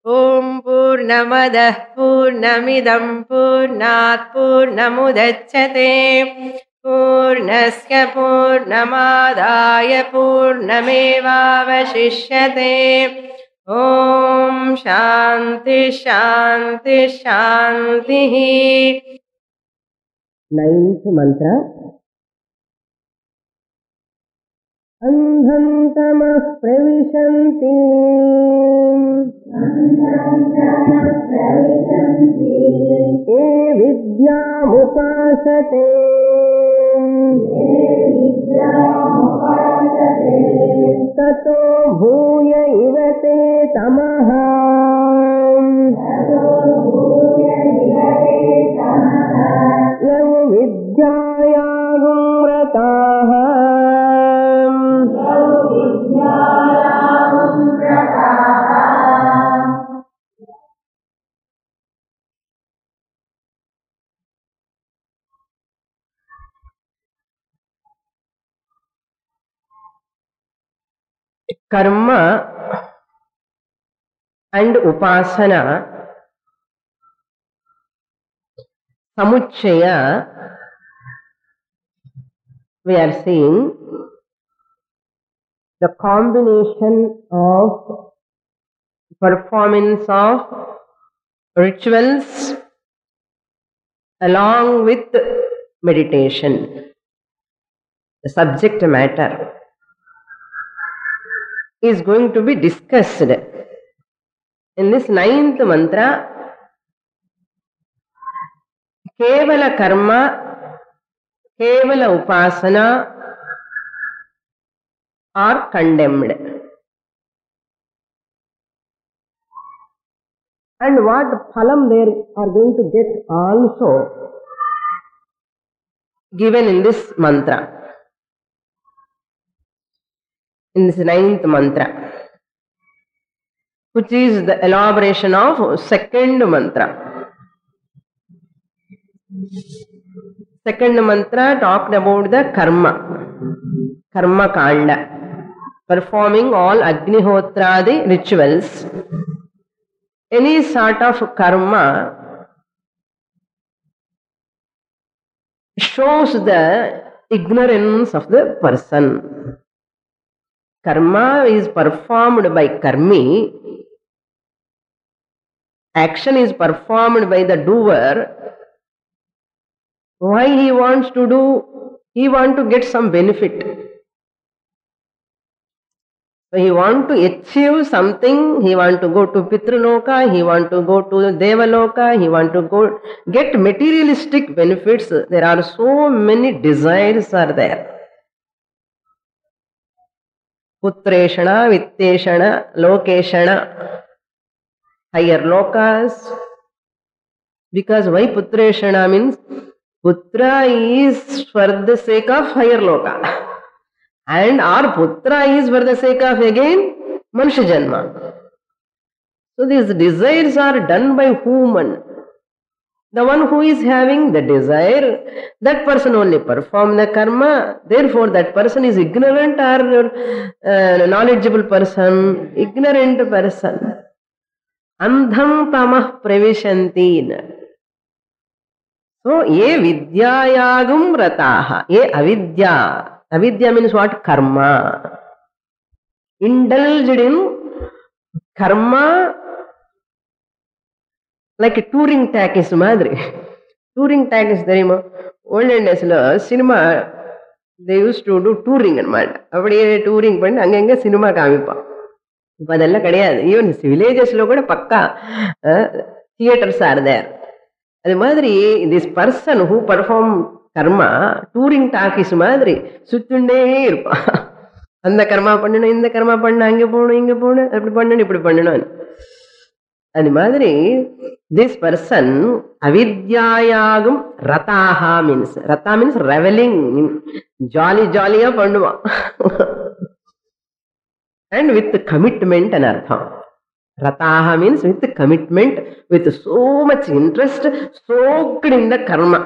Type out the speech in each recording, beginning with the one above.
ॐ पूर्णमदः पूर्णमिदं पूर्णात् पूर्णमुदच्छते पूर्णस्य पूर्णमादाय पूर्णमेवावशिष्यते ॐ शान्ति शान्ति शान्तिः నైన్త్ మంత్ర అంధం తమః ప్రవిశంతి ఏ విద్యాముపాసతే తతో భూయ ఇవ తే తమః యౌ విద్యాయాగుం వ్రతాః కర్మ అండ్ ఉపాసన సముచ్చయ we are seeing the combination of performance of rituals along with meditation the subject matter is going to be discussed in this ninth mantra ಕೇವಲ ಕರ್ಮ ಕೇವಲ ಉಪಾಸನ ಆರ್ ಕಂಡೆಮ್ಡ್ ಅಂಡ್ ವಾಟ್ ಫಲಂ there are going to get also given in this mantra in this ninth mantra, which is the elaboration of second mantra. Second mantra talked about the karma, karma kanda, performing all agnihotradi rituals. Any sort of karma shows the ignorance of the person. Karma is performed by karmi. Action is performed by the doer. Why he wants to do? He want to get some benefit. So he want to achieve something. He want to go to Pitraloka. He want to go to Devaloka. He want to go get materialistic benefits. There are so many desires are there. पुत्रेषण वित्तेषण लोकेषण higher lokas because why putreshana means putra is for the sake of higher loka and our putra is for the sake of again manushya janma so these desires are done by whom the one who is having the desire that person only perform the karma therefore that person is ignorant or uh, knowledgeable person ignorant person andham tamah pravishanti so ye vidyayagum rataha ye avidya avidya means what karma indulged in karma like touring talkies மாதிரி touring talkies தெரியுமா olden டேஸில் cinema they use to to touring అనమాట அப்படியே touring பண்ணி அங்கங்கே cinema காமிப்பான் இப்போ அதெல்லாம் கிடையாது ஈவன் வில்லேஜஸ்ல கூட பக்கா தியேட்டர்ஸ் ஆர் தேர் அது மாதிரி this person who perform karma touring talkies மாதிரி சுத்துண்டே இருப்பான் அந்த கர்மா பண்ணணும் இந்த கர்மா பண்ண அங்கே போகணும் இங்கே போகணும் அப்படி பண்ணணும் இப்படி பண்ணணும் அது மாதிரி திஸ் பர்சன் அவித்யாயாகும் ரதாஹா மீன்ஸ் ரத்தா மீன்ஸ் ரெவலிங் ஜாலி ஜாலியா பண்ணுவான் அண்ட் வித் கமிட்மெண்ட் அர்த்தம் ரதாஹா means with commitment with so much interest soaked in the karma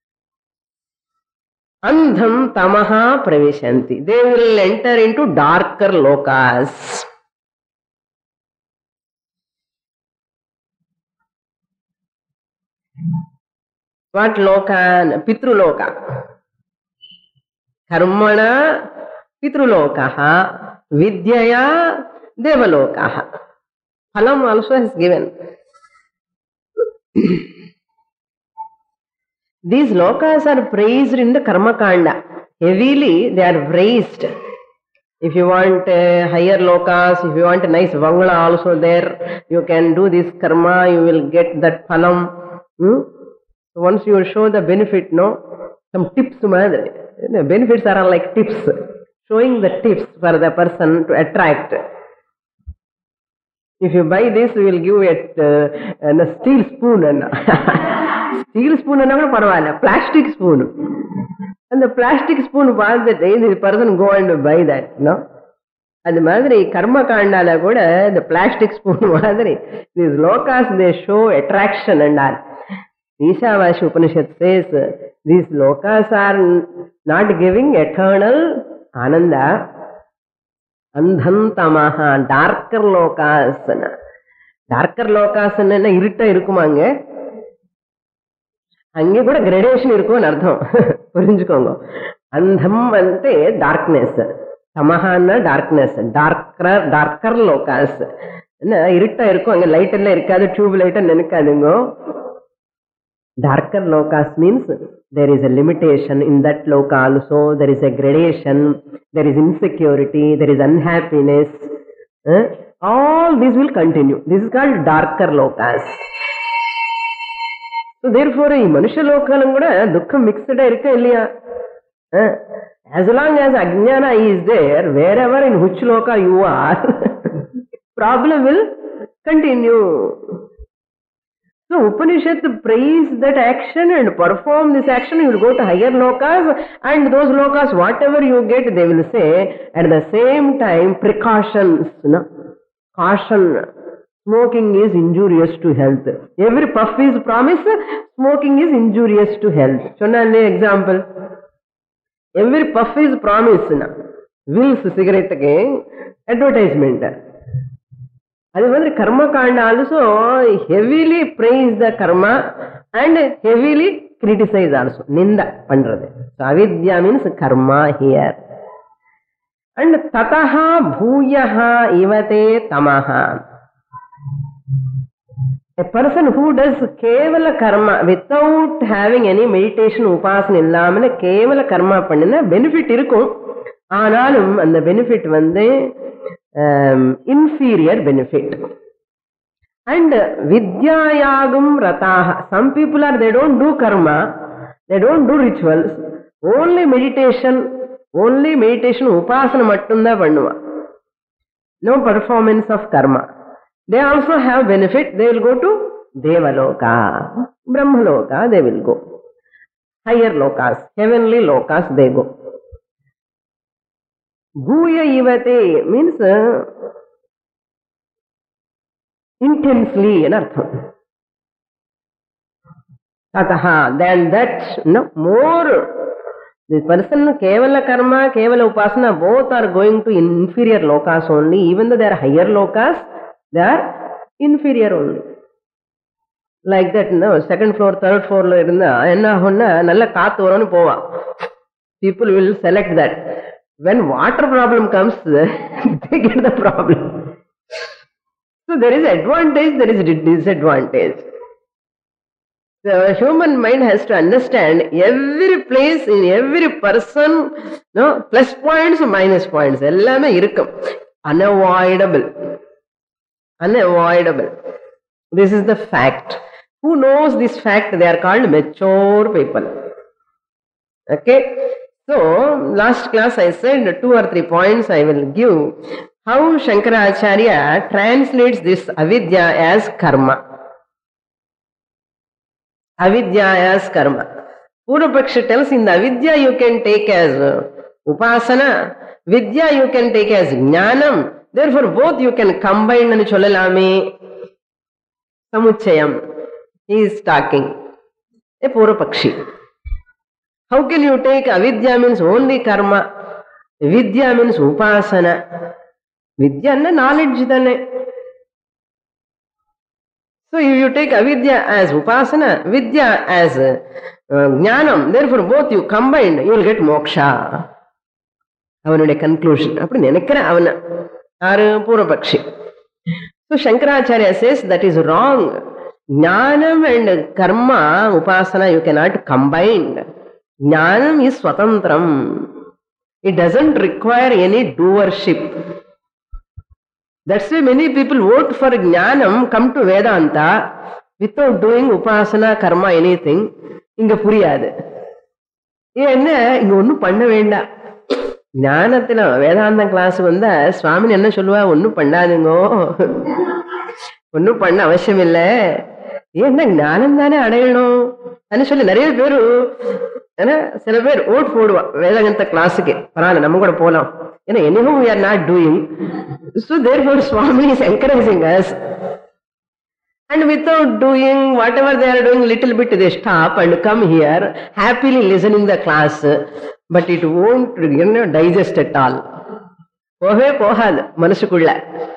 andham tamaha pravishanti they will enter into darker lokas What lokan? Pitruloka. Karmana Pitrulokaha. Vidyaya Devalokaha. Phalam also is given. These lokas are praised in the Karma Kanda. Heavily they are praised. If you want uh, higher lokas, if you want a nice bangla also there, you can do this karma, you will get that phalam. Hmm? So once you show the benefit, no, some tips, madre. The benefits are like tips, showing the tips for the person to attract. If you buy this, we will give it uh, a steel spoon. steel spoon என்ன கூட பரவாயில்ல plastic spoon. அந்த plastic spoon பார்த்துட்டு இந்த person go and by that no அது மாதிரி கர்ம காண்டால கூட இந்த பிளாஸ்டிக் ஸ்பூன் மாதிரி this lokas they show attraction and all Ishavasi Upanishad says these lokas are not giving eternal ananda அந்தந்தமாக டார்க்கர் லோகாஸ் டார்க்கர் லோகாஸ் என்ன இருட்டா இருக்குமாங்க அங்கே கூட கிரடேஷன் இருக்கும்னு அர்த்தம் புரிஞ்சுக்கோங்க அந்தம் வந்து டார்க்னஸ் தமஹான்னா டார்க்னஸ் டார்க்கர் டார்க்கர் லோகாஸ் என்ன இருட்டா இருக்கும் அங்க லைட் எல்லாம் இருக்காது டியூப் லைட் நினைக்காதுங்க darker lokas means there is a limitation in that loka also there is a gradation there is insecurity there is unhappiness eh? all this will continue this is called darker lokas so therefore ಈ ಮನುಷ್ಯ ಲೋಕலும் கூட ದುಃಖம் mixed இருக்க இல்லையா as long as அஜ்ஞான is there wherever in which loka you are problem will continue so Upanishad praise that action and perform this action, you will go to higher lokas and those lokas, whatever you get, they will say, at the same time, precautions, no? caution. Smoking is injurious to health. Every puff is promise, smoking is injurious to health. சொன்னாலே example. Every puff is promise. na. Wills cigarette ಗೆ advertisement. அது மாதிரி கர்ம காண்ட also heavily praise the karma and heavily criticise also நிந்த பண்றது avidya means karma here and ததா பூயா இவதே தமஹா A person who does கேவல கர்மா without having any meditation உபாசனை இல்லாமல் கேவல கர்மா பண்ணினா பெனிஃபிட் இருக்கும் ஆனாலும் அந்த பெனிஃபிட் வந்து inferior benefit. And vidyayagam rataha. Some people are, they don't do karma, they don't do rituals, only meditation, only meditation, upasana mattumda பண்ணுவா. No performance of karma. They also have benefit, they will go to Devaloka, Brahmaloka, they will go. Higher lokas, heavenly lokas, they go. Bhuya ivate means uh, intensely in artham. Tataha, than that, no, more. This person, Kevala karma, Kevala upasana, both are going to inferior lokas only. Even though they are higher lokas, they are inferior only. Like that second floor தேர்ட் ஃப்ளோர்ல இருந்தா என்ன ஆகும்னா நல்ல காத்து வரும்னு போவான் people will select that when water problem comes, they get the problem. So there is advantage, there is disadvantage. The human mind has to understand every place in every person, no plus points, minus points, எல்லாமே இருக்கும் unavoidable. Unavoidable. This is the fact. Who knows this fact? They are called mature people. Okay. So, last class I said two or three points I will give how Shankaracharya translates this avidya as karma. Avidya as karma. Purvapaksha tells in the avidya you can take as upasana, vidya you can take as jnanam, therefore both you can combine and cholalame samuchayam. He is talking. A Purvapakshi. How can you take avidya means only karma? Vidya means upasana. Vidya and knowledge தானே So if you take avidya as upasana, vidya as uh, ஞானம் therefore both you combined you will get moksha அவனுடைய conclusion அப்படி நினைக்கிறேன் அவனை யாரு பூர்வபக்ஷி so Shankaracharya says that is wrong ஞானம் and karma upasana you cannot combined ஞானம் இஸ் ஸ்வதந்திரம் இட் டசன்ட் ரிக்வயர் எனி டூவர்ஷிப் That's why many people vote for Jnanam, come to Vedanta without doing Upasana, Karma, anything. இங்க புரியாது என்ன இங்க ஒண்ணும் பண்ண வேண்டாம் ஞானத்துல வேதாந்தம் கிளாஸ் வந்தா சுவாமி என்ன சொல்லுவா ஒண்ணும் பண்ணாதுங்கோ ஒண்ணும் பண்ண அவசியம் இல்ல ஏன்னா ஞானம் தானே அடையணும் அப்படின்னு சொல்லி நிறைய பேரு ஏன்னா சில பேர் ஓட் போடுவா வேதாந்த கிளாஸுக்கு பரவாயில்ல நம்ம கூட போலாம் ஏன்னா anyhow we are not doing so therefore swami is encouraging us and without doing whatever they are doing little bit they stop and come here happily listening the class but it won't you know, digest at all போகவே போகாது மனசுக்குள்ள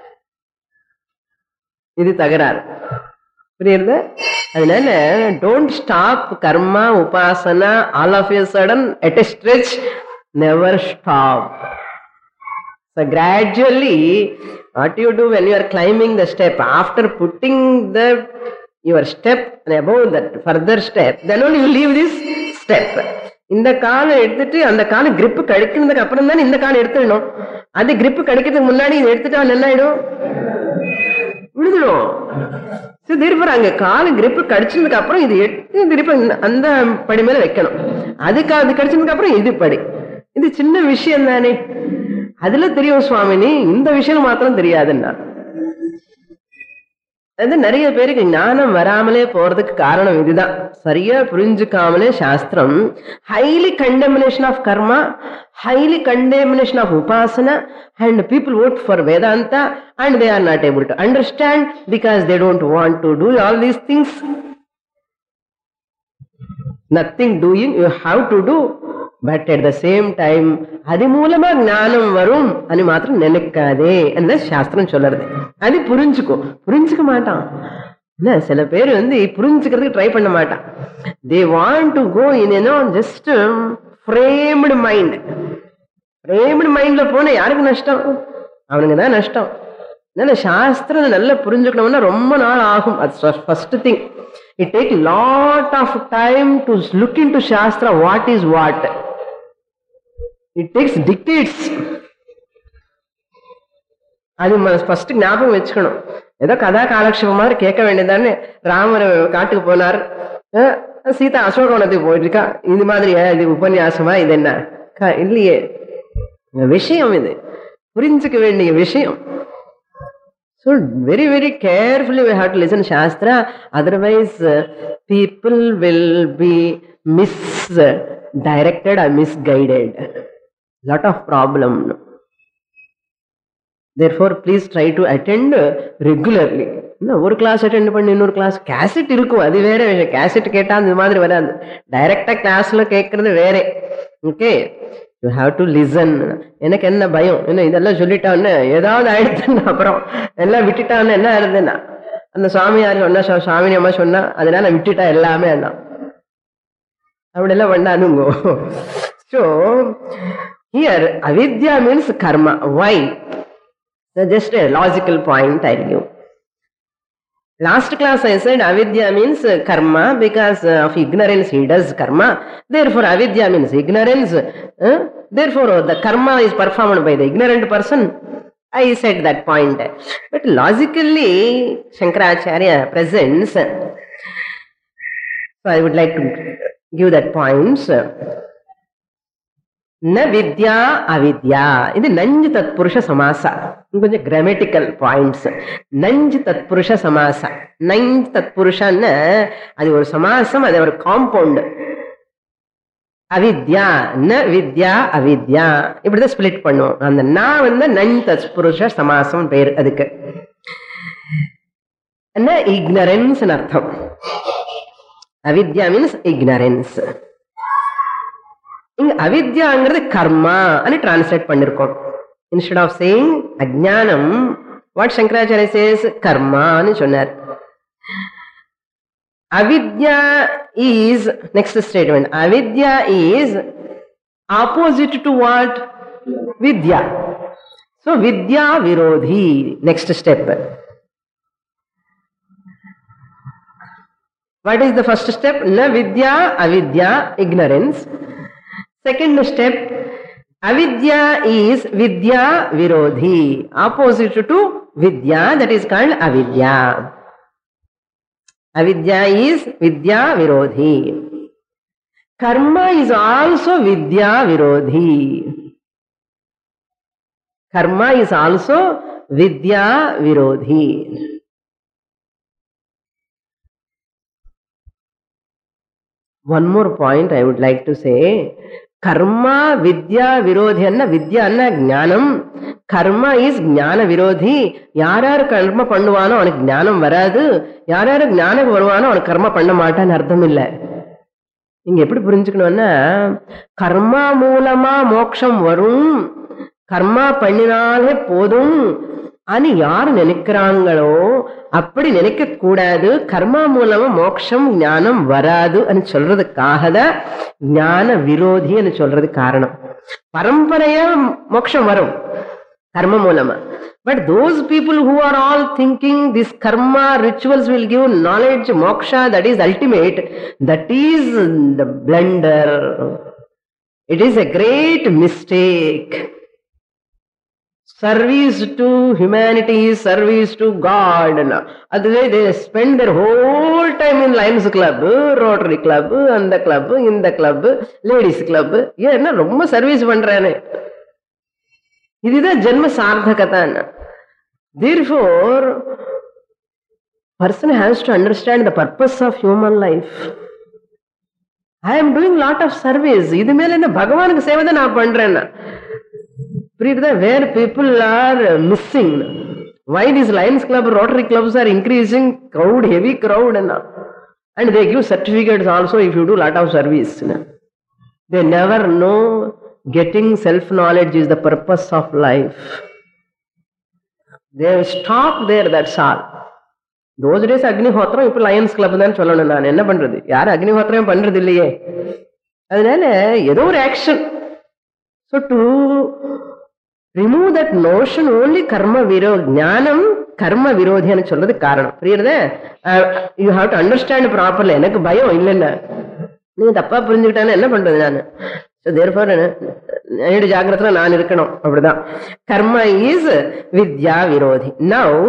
இது தகராறு புரியுது அதனால don't stop karma upasana all of you sudden at a stretch never stop So gradually, what you do when you are climbing the step, after putting the your step and above that further step, then only you leave this step. இந்த காலை எடுத்துட்டு அந்த காலை grip கழிக்கிறதுக்கு அப்புறம் தானே இந்த காலை எடுத்துடணும் அது grip கழிக்கிறதுக்கு முன்னாடி இதை எடுத்துட்டா என்ன ஆயிடும் விழுதுடும் சரி திருப்பி அங்க காலு கிரிப்பு கடிச்சதுக்கு அப்புறம் இது எடுத்து திருப்பி இந்த- அந்த படி மேல வைக்கணும் அதுக்கு அது கடிச்சதுக்கு அப்புறம் இது படி இது சின்ன விஷயம் தானே அதுல தெரியும் சுவாமினி இந்த விஷயம் மாத்திரம் தெரியாதுன்னா அது நிறைய பேருக்கு ஞானம் வராமலே போறதுக்கு காரணம் இதுதான் சரியா புரிஞ்சுக்காமலே சாஸ்திரம் highly condemnation of karma highly condemnation of upasana and people opt for Vedanta and they are not able to understand because they don't want to do all these things nothing doing you have to do but at the same time அது மூலமா ஞானம் வரும் అని మాత్రం நினைக்காதே அந்த சாஸ்திரம் சொல்லுறது அது புரிஞ்சுக்கோ புரிஞ்சுக்க மாட்டான் என்ன சில பேர் வந்து புரிஞ்சுக்கிறதுக்கு ட்ரை பண்ண மாட்டான் தே வாண்ட் டு கோ இன் ஏனோ ஜஸ்ட் ஃப்ரேம்டு மைண்ட் ஃப்ரேம்டு மைண்ட்ல போன யாருக்கு நஷ்டம் அவனுக்கு தான் நஷ்டம் அதனால சாஸ்திரம் நல்லா புரிஞ்சுக்கணும்னா ரொம்ப நாள் ஆகும் அது first thing it take lot of time to look into shastra what is what it takes decades அது ஃபர்ஸ்ட் ஞாபகம் வச்சுக்கணும் ஏதோ கதா காலக்ஷேபம் மாதிரி கேட்க வேண்டியதானே ராமர் காட்டுக்கு போனார் அஹ், சீதா அசோகவனத்துக்கு போயிட்டு இருக்கா இது மாதிரி ஏன் இது உபன்யாசமா இது என்ன க- இல்லையே விஷயம் இது புரிஞ்சுக்க வேண்டிய விஷயம் So very, very carefully we have to listen Shastra. Otherwise, uh, people will be misdirected or misguided. Lot of problem. Therefore, please try to attend uh, regularly. என்ன, ஒரு கிளாஸ் அட்டென்ட் பண்ணி இன்னொரு கிளாஸ் கேசட் இருக்கும் அது வேற விஷயம் cassette கேட்டா அந்த மாதிரி வராது டைரக்டா கிளாஸ்ல கேட்கறது வேற okay you have to listen எனக்கு என்ன பயம் என்ன இதெல்லாம் சொல்லிட்டான்னு ஏதாவது ஆயிடுச்சுன்னா அப்புறம் எல்லாம் விட்டுட்டான்னு என்ன ஆயிருதுன்னா அந்த சுவாமியார் சொன்னா சு- சுவாமினி அம்மா சொன்னா அதனால விட்டுட்டா எல்லாமே என்ன அப்படியெல்லாம் பண்ணாதுங்கோ so here avidya means karma why just logical point I you Last class I said avidya means uh, karma because uh, of ignorance he does karma. Therefore avidya means ignorance. Uh, Therefore uh, the karma is performed by the ignorant person. I said that point. But logically Shankaracharya presents. So I would like to give that points. ந வித்யா அவித்யா இது நஞ்சு தத்புருஷ சமாசா கொஞ்சம் grammatical points நஞ்சு தத்புருஷ சமாசா நஞ்சு தத்புருஷன்னு அது ஒரு சமாசம் அது ஒரு காம்பவுண்ட் அவித்யா ந வித்யா அவித்யா இப்படிதான் ஸ்பிளிட் பண்ணுவோம் அந்த நான் வந்து நஞ் தத்புருஷ சமாசம் பேர் அதுக்கு என்ன இக்னரன்ஸ் அர்த்தம் அவித்யா மீன்ஸ் இக்னரன்ஸ் இங்க அவித்யாங்கிறது கர்மா అని டிரான்ஸ்லேட் பண்ணிருக்கோம் இன்ஸ்டெட் ஆஃப் சேயிங் அஜ்ஞானம் வாட் சங்கராச்சாரிய சேஸ் கர்மான்னு சொன்னார் Avidya is, next statement, avidya is opposite to what? Vidya. So vidya virodhi, next step. What is the first step? Na vidya, avidya, ignorance. Second step, avidya is vidya virodhi, opposite to vidya, that is called avidya. Avidya is vidya virodhi. Karma is also vidya virodhi. Karma is also vidya virodhi. One more point I would like to say. ಕರ್ಮ ವಿದ್ಯಾ ವಿರೋಧಿ ಅನ್ನ ವಿದ್ಯಾ ಅನ್ನ ಜ್ಞಾನಂ கர்ம is ஞான விரோதி யார் யார் கர்ம பண்ணுவானோ அவனுக்கு ஞானம் வராது யார் யார் ஞானம் வருவானோ அவனுக்கு கர்ம பண்ண மாட்டான்னு அர்த்தம் இல்லை நீங்க எப்படி புரிஞ்சுக்கணும்னா கர்மா மூலமா மோட்சம் வரும் கர்மா பண்ணினாலே போதும் அனு யார் நினைக்கிறாங்களோ அப்படி நினைக்க கூடாது கர்மா மூலமா மோட்சம் ஞானம் வராது అని சொல்றதுக்காக தான் ஞான விரோதின்னு சொல்றது காரணம் பரம்பரையா மோட்சம் வரும் கர்ம மூலமா but those people who are all thinking this karma rituals will give knowledge moksha that is ultimate that is the blunder it is a great mistake service to humanity service to God அதுவே they spend their whole time in Lions Club Rotary Club அந்த club இந்த club ladies club ஏன்னா ரொம்ப service பண்றானே இதுதான் ஜென்ம சார்த்தகத்தான therefore person has to understand the purpose of human life i am doing lot of service இது மேல என்ன பகவானுக்கு சேவை தான் நான் பண்றேன்னா புரியுதா where people are missing why this Lions Club Rotary clubs are increasing crowd heavy crowd என்ன and they give certificates also if you do lot of service they never know getting self knowledge is the purpose of life they stop there that's all those days அக்னிஹோத்திரம் இப்ப Lions club தான் சொல்லணும் நான் என்ன பண்றது யாரும் அக்னிஹோத்திரம் பண்றது இல்லையே அதனால ஏதோ ஒரு action so to remove that notion only கர்ம விரோ ஞானம் கர்ம விரோதின்னு சொல்றது காரணம் புரியுறதே யூ ஹாவ் டு அண்டர்ஸ்டாண்ட் ப்ராப்பர்ல எனக்கு பயம் இல்லைன்னா நீங்க தப்பா புரிஞ்சுக்கிட்டானே என்ன பண்றது நான் தேர்ஃபார் என்னோட ஜாகிரத்துல நான் இருக்கணும் அப்படிதான் கர்ம is vidya virodhi now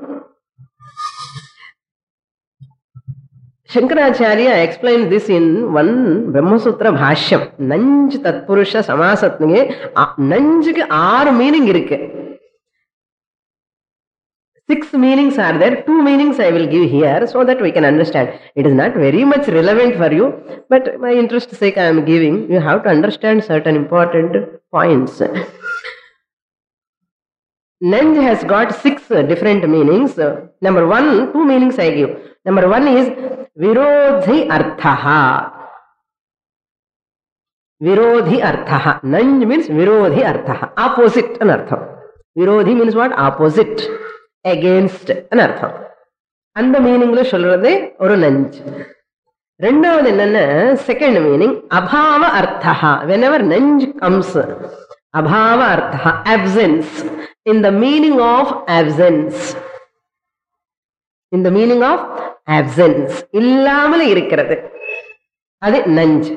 Shankaracharya explain this in one Brahmasutra ಭಾಷ್யம் நஞ்சு தத்புருஷ சமாசத்துக்கு நஞ்சுக்கு ஆறு மீனிங் இருக்கு six meanings are there two meanings i will give here so that we can understand it is not very much relevant for you but my interest sake i am giving you have to understand certain important points Nanj has got six uh, different meanings. Uh, number one, two meanings I give. Number one is Virodhi Arthaha. Virodhi Arthaha. Nanj means Virodhi Arthaha. Opposite an artham. Virodhi means what? Opposite. Against an artham. அந்த மீனிங்ல சொல்றது ஒரு நஞ்ச் ரெண்டாவது என்னன்னா second meaning அபாவ அர்த்தா when ever நஞ்ச் comes அபாவ அர்த்தா absence in the meaning of absence in the meaning of absence இல்லாமல் இருக்கிறது அது நஞ்சு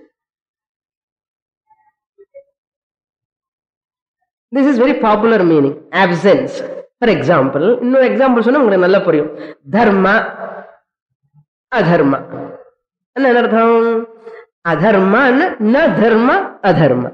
this is very popular meaning absence for example இன்னொரு எக்ஸாம்பிள் சொன்னா உங்களுக்கு நல்லா புரியும் தர்ம அதர்ம என்ன அர்த்தம் அதர்ம ந தர்ம அதர்ம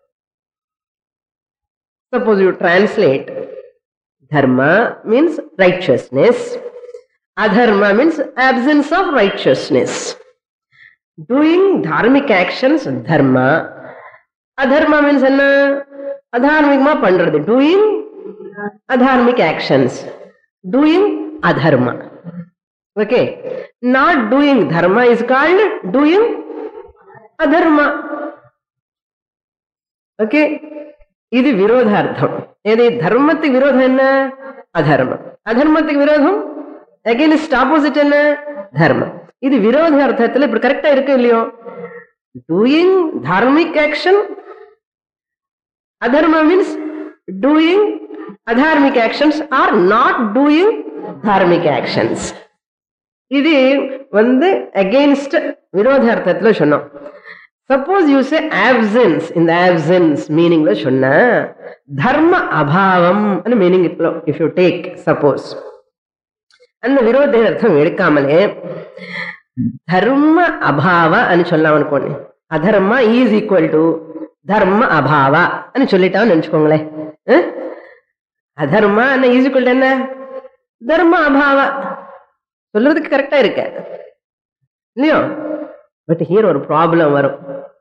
Suppose you translate dharma means righteousness, adharma means absence of righteousness. Doing dharmic actions, dharma. Adharma means என்ன அதர்மிகமா பண்றது doing adharmic actions doing adharma okay not doing dharma is called doing adharma okay இது விரோதார்த்தம் ஏது தர்மத்துக்கு விரோதம் என்ன அதர்மம் அதர்மத்துக்கு விரோதம் அகேன்ஸ்ட் ஆப்போசிட் என்ன தர்மம் இது விரோத அர்த்தத்துல இப்படி கரெக்டா இருக்கு இல்லையோ doing dharmic action adharma means doing adharmic actions are not doing dharmic actions இது வந்து அகெயின்ஸ்ட் விரோத அர்த்தத்துல சொன்னோம் சப்போஸ் யூ சே ஆப்சன்ஸ் இந்த ஆப்சன்ஸ் மீனிங்ல சொன்ன தர்ம அபாவம் meaning if you take suppose அந்த விரோத அர்த்தம் எடுக்காமலே ధర్మ అభావ అని சொல்லாம் అనుకోండి అధర్మ ఈజ్ ఈక్వల్ టు ధర్మ అభావ అని சொல்லிட்டான்னு நினைச்சுக்கோங்களே அஹ்? அதர்ம என்ன ஈஸ் ஈக்குவல் என்ன தர்ம அபாவ சொல்றதுக்கு கரெக்டா இருக்க இல்லையோ பட் ஹியர் ஒரு ப்ராப்ளம் வரும்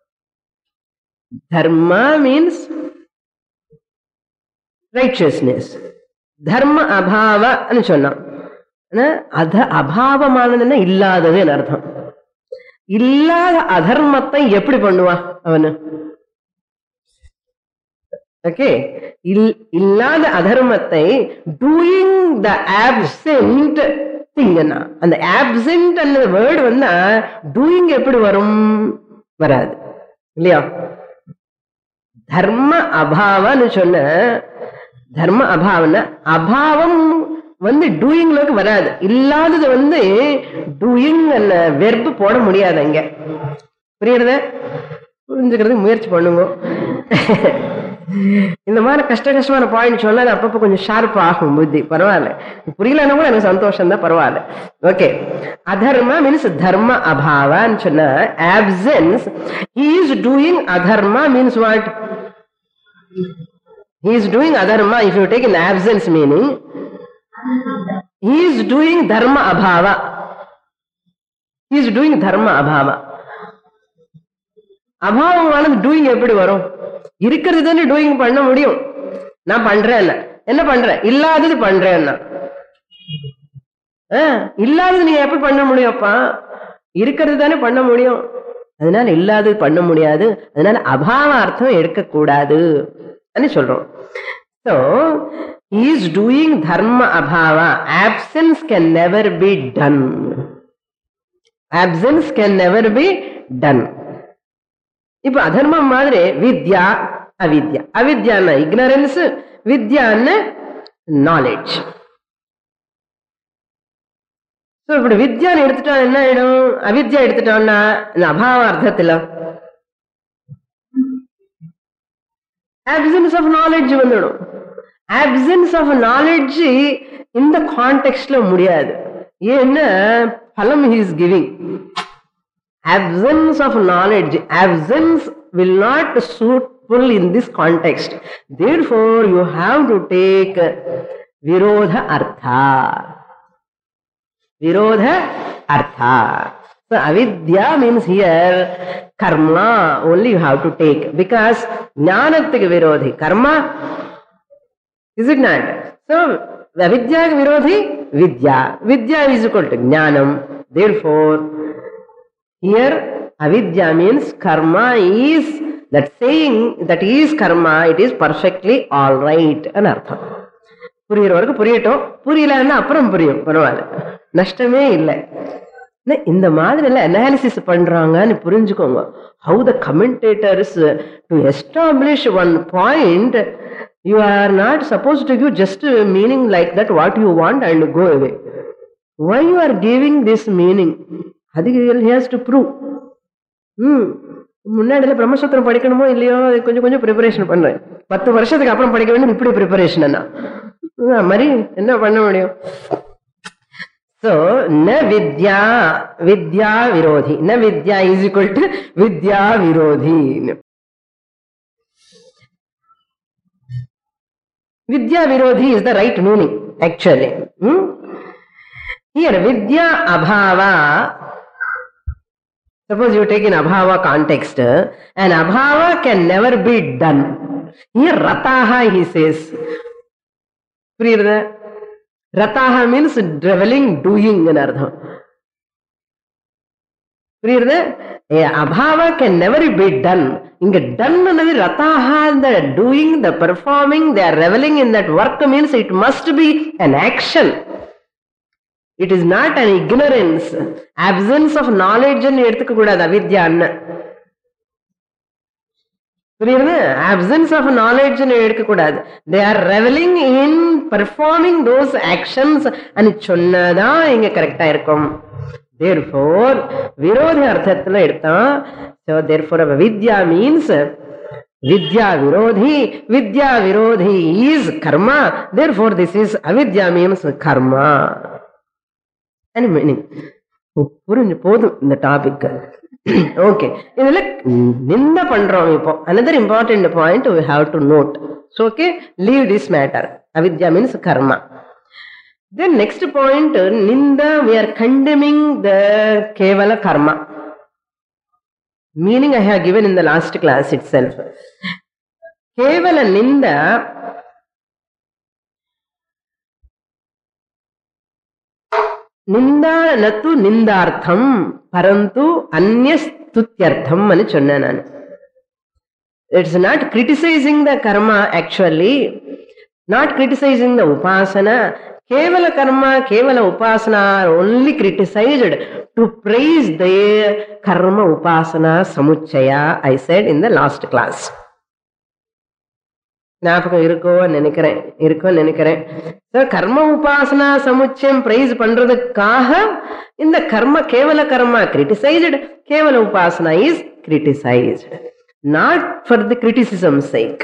தர்மா மீன்ஸ் ரைச்சியஸ்னஸ் தர்ம அபாவன்னு சொன்னான் ஆனா, அத அபாவமானதுன்னா இல்லாததுன்னு அர்த்தம் இல்லாத அதர்மத்தை எப்படி பண்ணுவான் அவனு ஓகே இல்லாத அதர்மத்தை டூயிங் த ஆப்சென்ட் திங்கன்னா அந்த ஆப்சென்ட் அந்த வேர்டு வந்தா டூயிங் எப்படி வரும் வராது இல்லையா தர்ம அபாவன்னு சொன்ன தர்ம அபாவம்னா அபாவம் வந்து டூயிங்லக்கு வராது இல்லாதது வந்து டூயிங் அந்த வெர்பு போட முடியாது அங்க புரியுறத புரிஞ்சுக்கிறதுக்கு முயற்சி பண்ணுங்க இந்த மாதிரி கஷ்ட கஷ்டமான பாயிண்ட் சொன்னா அது அப்பப்போ கொஞ்சம் ஷார்ப் ஆகும் புத்தி பரவாயில்ல புரியலன்னா கூட எனக்கு சந்தோஷம் தான் பரவாயில்ல ஓகே அதர்ம மீன்ஸ் தர்ம அபாவான்னு சொன்னா absence he is doing adharma means what he is doing adharma if you take in absence meaning he is doing dharma abhava he is doing dharma abhava அபாவமானது டூயிங் எப்படி வரும் இருக்கிறது தானே டூயிங் பண்ண முடியும் நான் பண்றேன் என்ன பண்றேன் இல்லாதது பண்றேன்னா ஆ, இல்லாதது நீங்க எப்படி பண்ண முடியும்ப்பா இருக்கிறது தானே பண்ண முடியும் அதனால இல்லாதது பண்ண முடியாது அதனால அபாவ அர்த்தம் எடுக்கக்கூடாது சொல்றோம் so is doing dharma abhava absence can never be done absence can never be done இப்ப அதர்மம் மாதிரி வித்யா அவித்யா அவித்யான இக்னரன்ஸ் வித்யான்னு நாலேஜ் ஸோ இப்படி வித்யான்னு எடுத்துட்டா என்ன ஆயிடும் அவித்யா எடுத்துட்டோம்னா இந்த அபாவ அர்த்தத்துல absence of knowledge வந்துடும் absence of knowledge இந்த கான்டெக்ட்ல முடியாது ஏன்னா பலம் he is giving absence of knowledge absence will not suitable in this context therefore you have to take virodha artha virodha artha so avidya means here karma only you have to take because ಜ್ಞಾನத்துக்கு விரோதி கர்மா is it not so avidya விரோதி vidya vidya is equal to ಜ್ಞಾನಂ therefore here avidya means karma is that saying that is karma it is perfectly all right ன்னு அர்த்தம் புரியுற வரைக்கும் புரியட்டும் புரியலன்னா அப்புறம் புரியும் பரவாயில்ல நஷ்டமே இல்லை என்ன, இந்த மாதிரி எல்லாம் அனாலிசிஸ் பண்றாங்கன்னு புரிஞ்சுக்கோங்க how the commentators to establish one point you are not suppose to give just meaning like that what you want and go away why you are giving this meaning அது ஹேஸ் டு ப்ரூவ் ம் முன்னாடில பிரம்மசூத்திரம் படிக்கணுமோ இல்லையோ அது கொஞ்சம் கொஞ்சம் preparation பண்றேன் பத்து வருஷத்துக்கு அப்புறம் படிக்க வேண்டும் இப்படி ப்ரிப்பரேஷன் என்ன அது மாதிரி என்ன பண்ண முடியும் So, na vidya, vidya virodhi. Na vidya is equal to vidya virodhi. Vidya virodhi is the right meaning, actually. Hmm? Here, vidya abhava, suppose you take in abhava context, an abhava can never be done. Here, rataha, he says. புரியுறதா ரத்தாக means ட்ரெவலிங் doing அர்த்தம் புரியுறது அபாவ can never be done இங்க done ரத்தாக இந்த doing the performing the revelling in that work means it must be an action it is not an ignorance absence of நாலேஜ்னு எடுத்துக்க கூடாது அவித்யான்னு புரியுது ஆப்சன்ஸ் ஆஃப் நாலேஜ்னு எடுக்கக்கூடாது they are revelling in performing those actions అని சொன்னதான் இங்க கரெக்டா இருக்கும் தேர் ஃபோர் விரோத அர்த்தத்துல எடுத்தா so therefore vidya means vidya virodhi vidya virodhi is karma therefore this is avidya means karma అని மீனிங் புரிஞ்சு போதும் இந்த டாபிக் ஓகே இதுல நிந்த பண்றோம் இப்போ another important point we have to note so okay leave this matter avidya means karma then next point ninda we are condemning the kevala karma meaning i have given in the last class itself kevala ninda నిందా నతు నిందార్థం పరంతు అన్యస్తుత్యర్థం అని சொன்னேன் நான் it's not criticising the karma actually not criticising the upasana kevala karma kevala upasana only criticised to praise the karma upasana samuchaya I said in the last class ஞாபகம் இருக்கோன்னு நினைக்கிறேன் இருக்கும்னு நினைக்கிறேன் So, கர்ம உபாசனா சமுச்சயம் பிரைஸ் பண்றதுக்காக இந்த கர்ம கேவல கர்மா criticised kevala upasana is criticised not for the criticism sake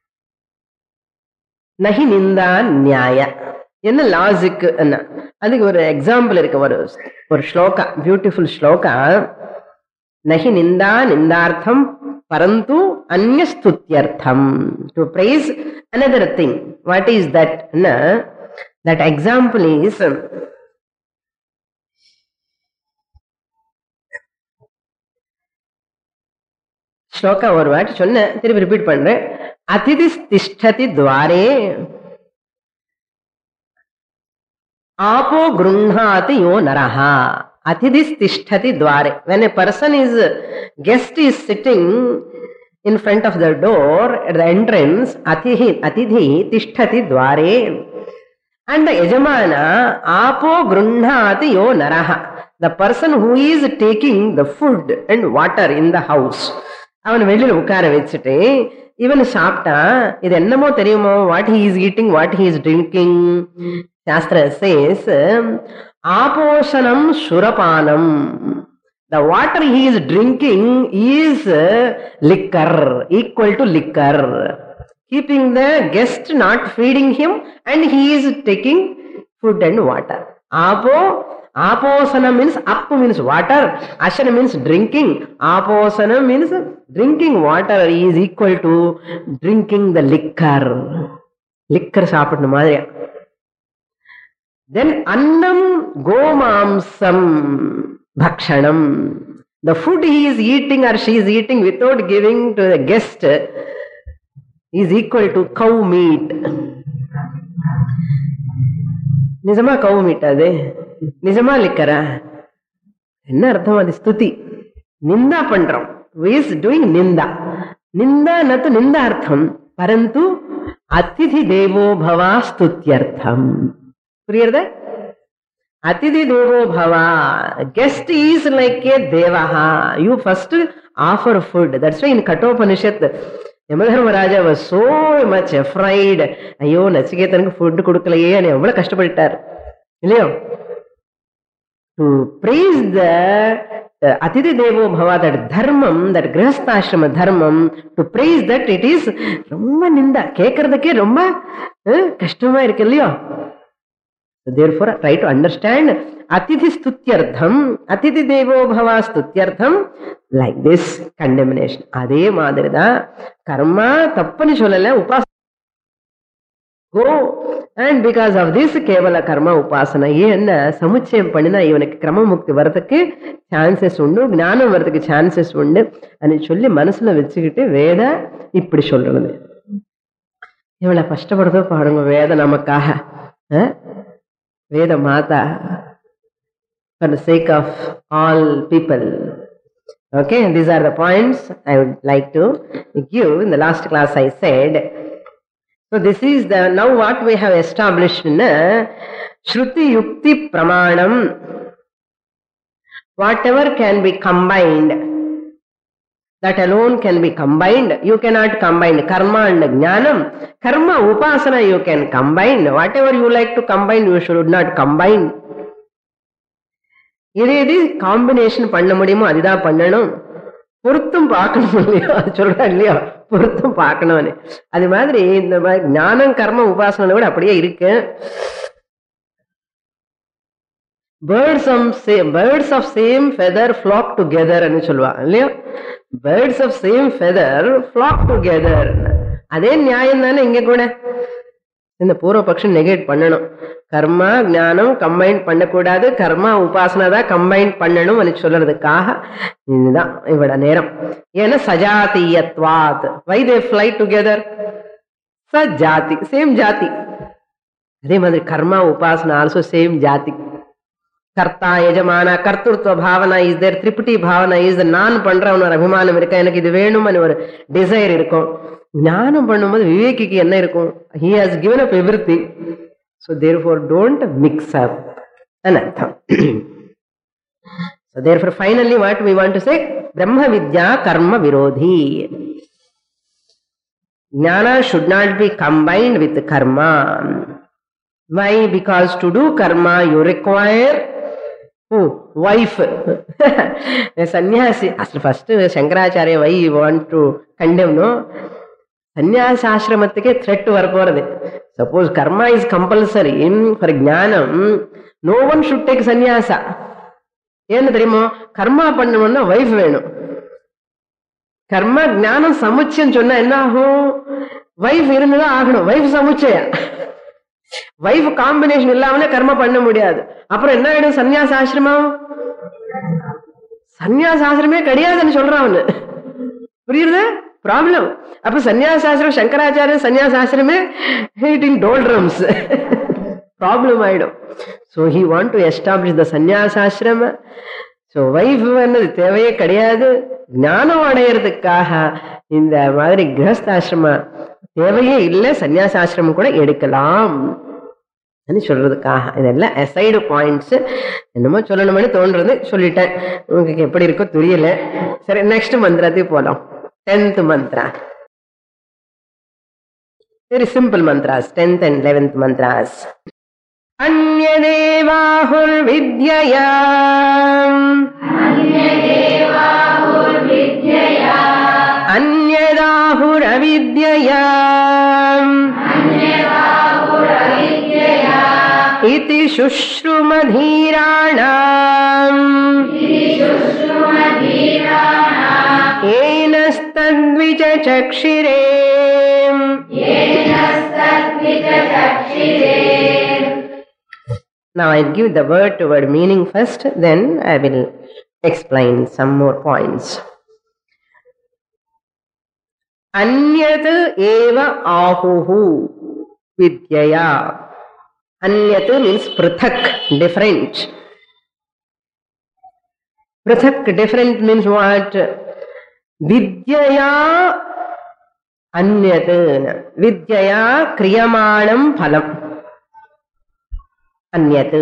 நகி நிந்தா நியாய என்ன லாஜிக் என்ன அதுக்கு ஒரு எக்ஸாம்பிள் இருக்கு ஒரு ஒரு ஸ்லோகா பியூட்டிஃபுல் ஸ்லோகா நகி நிந்தா நிந்தார்த்தம் பரந்து அந்யஸ்துத்யர்த்தம் to praise another thing what is that na that example is shloka ஒரு வாட்டி சொன்னேன் திருப்பி ரிப்பீட் பண்றேன் அதிதி திஷ்டதி துவாரே ஆபோ கிருண்ணாதி யோ நரஹா அதிதி திஷ்டதி துவாரே when a person is guest is sitting in front of the door at the entrance atihi atidhi tishtati dware and the yajamana apo grunnati yo naraha the person who is taking the food and water in the house அவன் வெளியில உட்கார வச்சுட்டு இவன் சாப்பிட்டா இது என்னமோ தெரியுமோ what he is eating what he is drinking shastra says ஆபோஷணம் சுரபானம் the water he is drinking is uh, liquor equal to liquor keeping the guest not feeding him and he is taking food and water apo aposana means up means water ashana means drinking aposana means drinking water is equal to drinking the liquor liquor சாப்பிடணும் மாதிரியா then annam gomamsam bhakshanam the food he is eating or she is eating without giving to the guest is equal to cow meat நிஜமா கவு meet அது நிஜமா லிக்கரா என்ன அர்த்தம் அது ஸ்துதி நிந்தா பண்றோம் இஸ் டூயிங் நிந்தா நிந்தா நத்து நிந்தார்த்தம் பரந்து அதிதி தேவோ பவா ஸ்துத்யர்த்தம் புரியுறதா அதிதி தேவோ பவா கெஸ்ட் இஸ் லைக் ஏ தேவஹா you first offer food that's why in Kathopanishad Yamadharmaraja was so much afraid ஐயோ நச்சிகேதனுக்கு ஃபுட் கொடுக்கலையே எவ்வளவு கஷ்டப்பட்டார் இல்லையோ டு பிரேஸ் த அதிதி தேவோ பவா தட் தர்மம் தட் கிரகஸ்தாசிரம தர்மம் to praise that it is ரொம்ப நிந்தா கேட்கறதுக்கே ரொம்ப அஹ், கஷ்டமா இருக்கு இல்லையோ therefore try to understand atithi stutyartham atithi devo bhava stutyartham like this condemnation அதே மாதிரி தான் கர்மா தப்புன்னு சொல்லல உபாச go and because of this kevala karma உபாசனை என்ன சமுச்சயம் பண்ணினா இவனுக்கு கிரமமுக்தி வர்றதுக்கு சான்சஸ் உண்டு ஞானம் வர்றதுக்கு சான்சஸ் உண்டு అని சொல்லி மனசுல வச்சுக்கிட்டு வேத இப்படி சொல்றது இவ்வளவு கஷ்டப்படுறதோ பாருங்க வேத நமக்காக அஹ்? வேத மாதா for the sake of all people. Okay, these are the points I would like to give. In the last class, I said. So, this is the now what we have established in uh, Shruti Yukti Pramanam, whatever can be combined, that alone can be combined. You cannot combine karma and jnanam. Karma, upasana you can combine. Whatever you like to combine, you should not combine. இது எது combination பண்ண முடியுமோ அதுதான் பண்ணணும் பொருத்தம் பார்க்கணும் இல்லையா அது சொல்றா இல்லையா பொருத்தம் பார்க்கணும்னு அது மாதிரி இந்த மாதிரி ஞானம் கர்ம உபாசனை கூட அப்படியே இருக்கு birds of same birds of same feather flock together சொல்லுவா இல்லையா birds of same feather flock together அதே நியாயம் தானே இங்க கூட இந்த பூர்வபக்ஷம் நெகேட் பண்ணணும் கர்மா ஞானம் கம்பைன் பண்ணக்கூடாது கர்மா உபாசனா தான் கம்பைன் பண்ணணும் சொல்றதுக்காக இதுதான் இவட நேரம் ஏன்னா சஜாத்தியத்வாத் வை தே ஃபிளை டுகெதர் சஜாதி சேம் ஜாதி அதே மாதிரி கர்மா உபாசனா ஆல்சோ சேம் ஜாதி கர்த்தா எஜமான கர்த்தృత్వ பாவனா இஸ் தேர் திரிபுட்டி பாவனா இஸ் நான் பண்றவன் ஒரு அபிமானம் இருக்கா எனக்கு இது வேணும்னு ஒரு டிசைர் இருக்கும் ஞானம் பண்ணும்போது விவேகிக்கு என்ன இருக்கும் he has given up everything so therefore don't mix up அர்த்தம் so therefore finally what we want to say Brahma vidya karma virodhi jnana should not be combined with karma why because to do karma you require wife sanyasi అసలు first Shankaracharya why want to condemn no சந்நியாசாசிரமத்துக்கே threat வரப்போறது suppose karma is compulsory for ஞானம் no one should take sanyasa ஏன்னு தெரியுமோ கர்மா பண்ணணும்னா wife வேணும் கர்மா ஞானம் சமுச்சயம் சொன்னா என்ன ஆகும் வைஃப் இருந்துதான் ஆகணும் வைஃப் சமுச்சய வைஃப் காம்பினேஷன் இல்லாமலே கர்மா பண்ண முடியாது அப்புறம் என்ன ஆயிடும் சந்நியாசாசிரமம் சந்நியாசாசிரமே கிடையாதுன்னு சொல்றான் அவனு புரியுது ப்ராப்ளம் அப்ப சன்னியாசாசிரம் சங்கராச்சாரிய சன்னியாசாசிரமே ஹீட்டிங் டோல்ட்ரம்ஸ் ப்ராப்ளம் ஆயிடும் so he want to establish the சன்னியாசாசிரம ஸோ வைஃப் வந்தது தேவையே கிடையாது ஞானம் அடையிறதுக்காக இந்த மாதிரி கிரகஸ்தாசிரம தேவையே இல்லை சன்னியாசாசிரமம் கூட எடுக்கலாம் சொல்றதுக்காக இதெல்லாம் அசைடு பாயிண்ட்ஸ் என்னமோ சொல்லணும்னு தோன்றது சொல்லிட்டேன் உங்களுக்கு எப்படி இருக்கோ தெரியல சரி நெக்ஸ்ட் மந்திரத்துக்கு போலாம் tenth mantra. Very simple mantras, tenth and eleventh mantras. अन्यदेवाहुर्विद्यया अन्यदाहुरविद्यया इति शुश्रुमधीराणाम् येनस्तद्विचक्षिरे Now I'll give the word to word meaning first, then I will explain some more points. अन्यत् एव आहुः विद्यया अन्यत् means पृथक् different पृथक् different means what विद्यया अन्यत् विद्यया क्रियमाणं फलम् अन्यत्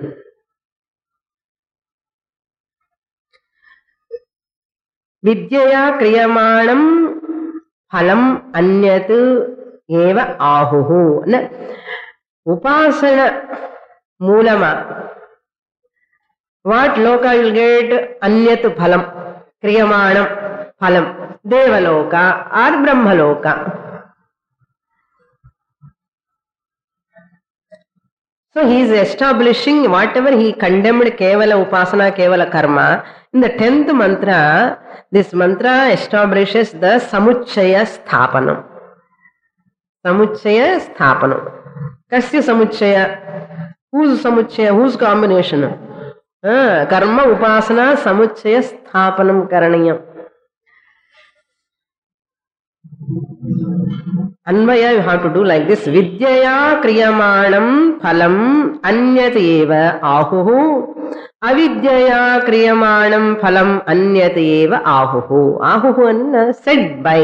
विद्यया क्रियमाणं फलम् अन्यत् एव आहुः न उपासන மூலமா வாட் லோகா வில் கெட் அந்நத் பலம் கிரியமாணம் பலம் தேவலோக ஆர் பிரம்மலோக So he is establishing whatever he condemned Kevala Upasana, Kevala Karma. In the tenth mantra, this mantra establishes the Samuchaya Sthapanam. Samuchaya Sthapanam. Kasya Samuchaya? Whose Samuchaya? Whose combination? Ah, karma Upasana Samuchaya Sthapanam Karaniyam. अन्वय you have to do like this विद्यया क्रियमाणं फलम् अन्यत् एव आहुः अविद्यया क्रियमाणं फलम् अन्यत् एव आहुः आहुः अन्न said by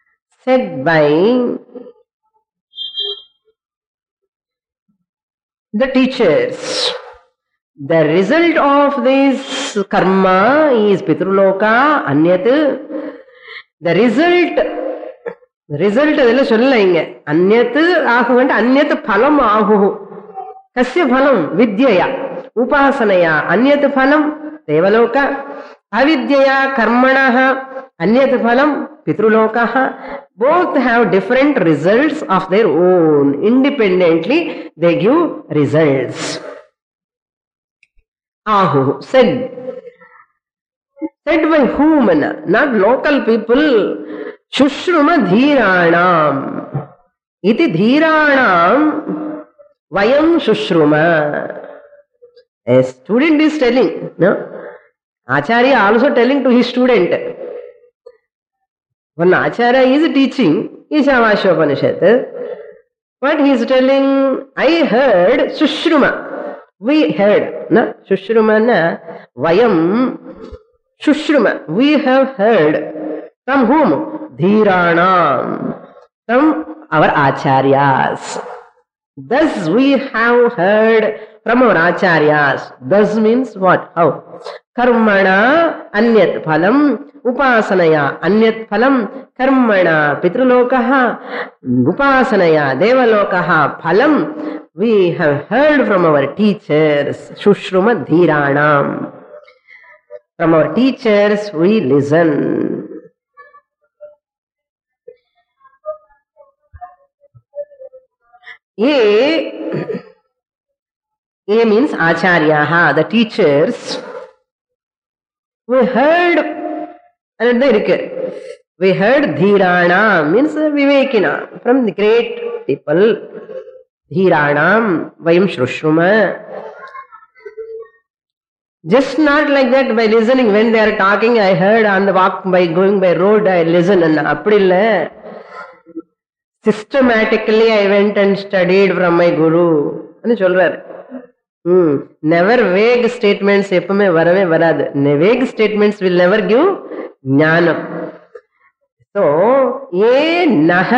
said by the teachers. The result of this karma is Pitruloka, Anyat. The result, result அதெல்லாம் சொல்லல இங்க அந்நத்து ஆக வேண்டும் அந்நத்து பலம் ஆகு கசிய பலம் வித்யா உபாசனையா அந்நத்து பலம் தேவலோக அவித்யா கர்மண அந்நத் பலம் பித்ருலோக both have different results of their own independently they give results ahu said said by whom not local people shushruma dhīrāṇāṁ iti dhīrāṇāṁ vayam shushruma a student is telling no acharya also telling to his student one acharya is teaching ishavashopanishad what he is telling i heard sushruma we heard na sushruma na vayam sushruma we have heard from whom dhiranam from our acharyas thus we have heard from our acharyas thus means what how कर्मणा अन्यत् फलम् उपासनया अन्यत् फलम् कर्मणा पितृलोकः उपासनया देवलोकः फलम् we have heard from our teachers shushruma dhiranam from our teachers we listen a a means acharyaha the teachers we heard and இருக்கு we heard dhirana means vivekina from the great people dhīrāṇāṁ vayam shrushuma just not like that by listening when they are talking i heard on the walk by going by road i listen and அப்படி இல்ல systematically i went and studied from my guru ன்னு சொல்றாரு ம் never wake statements எப்பவுமே வரவே வராது vague statements will never give ஞானம் so a நக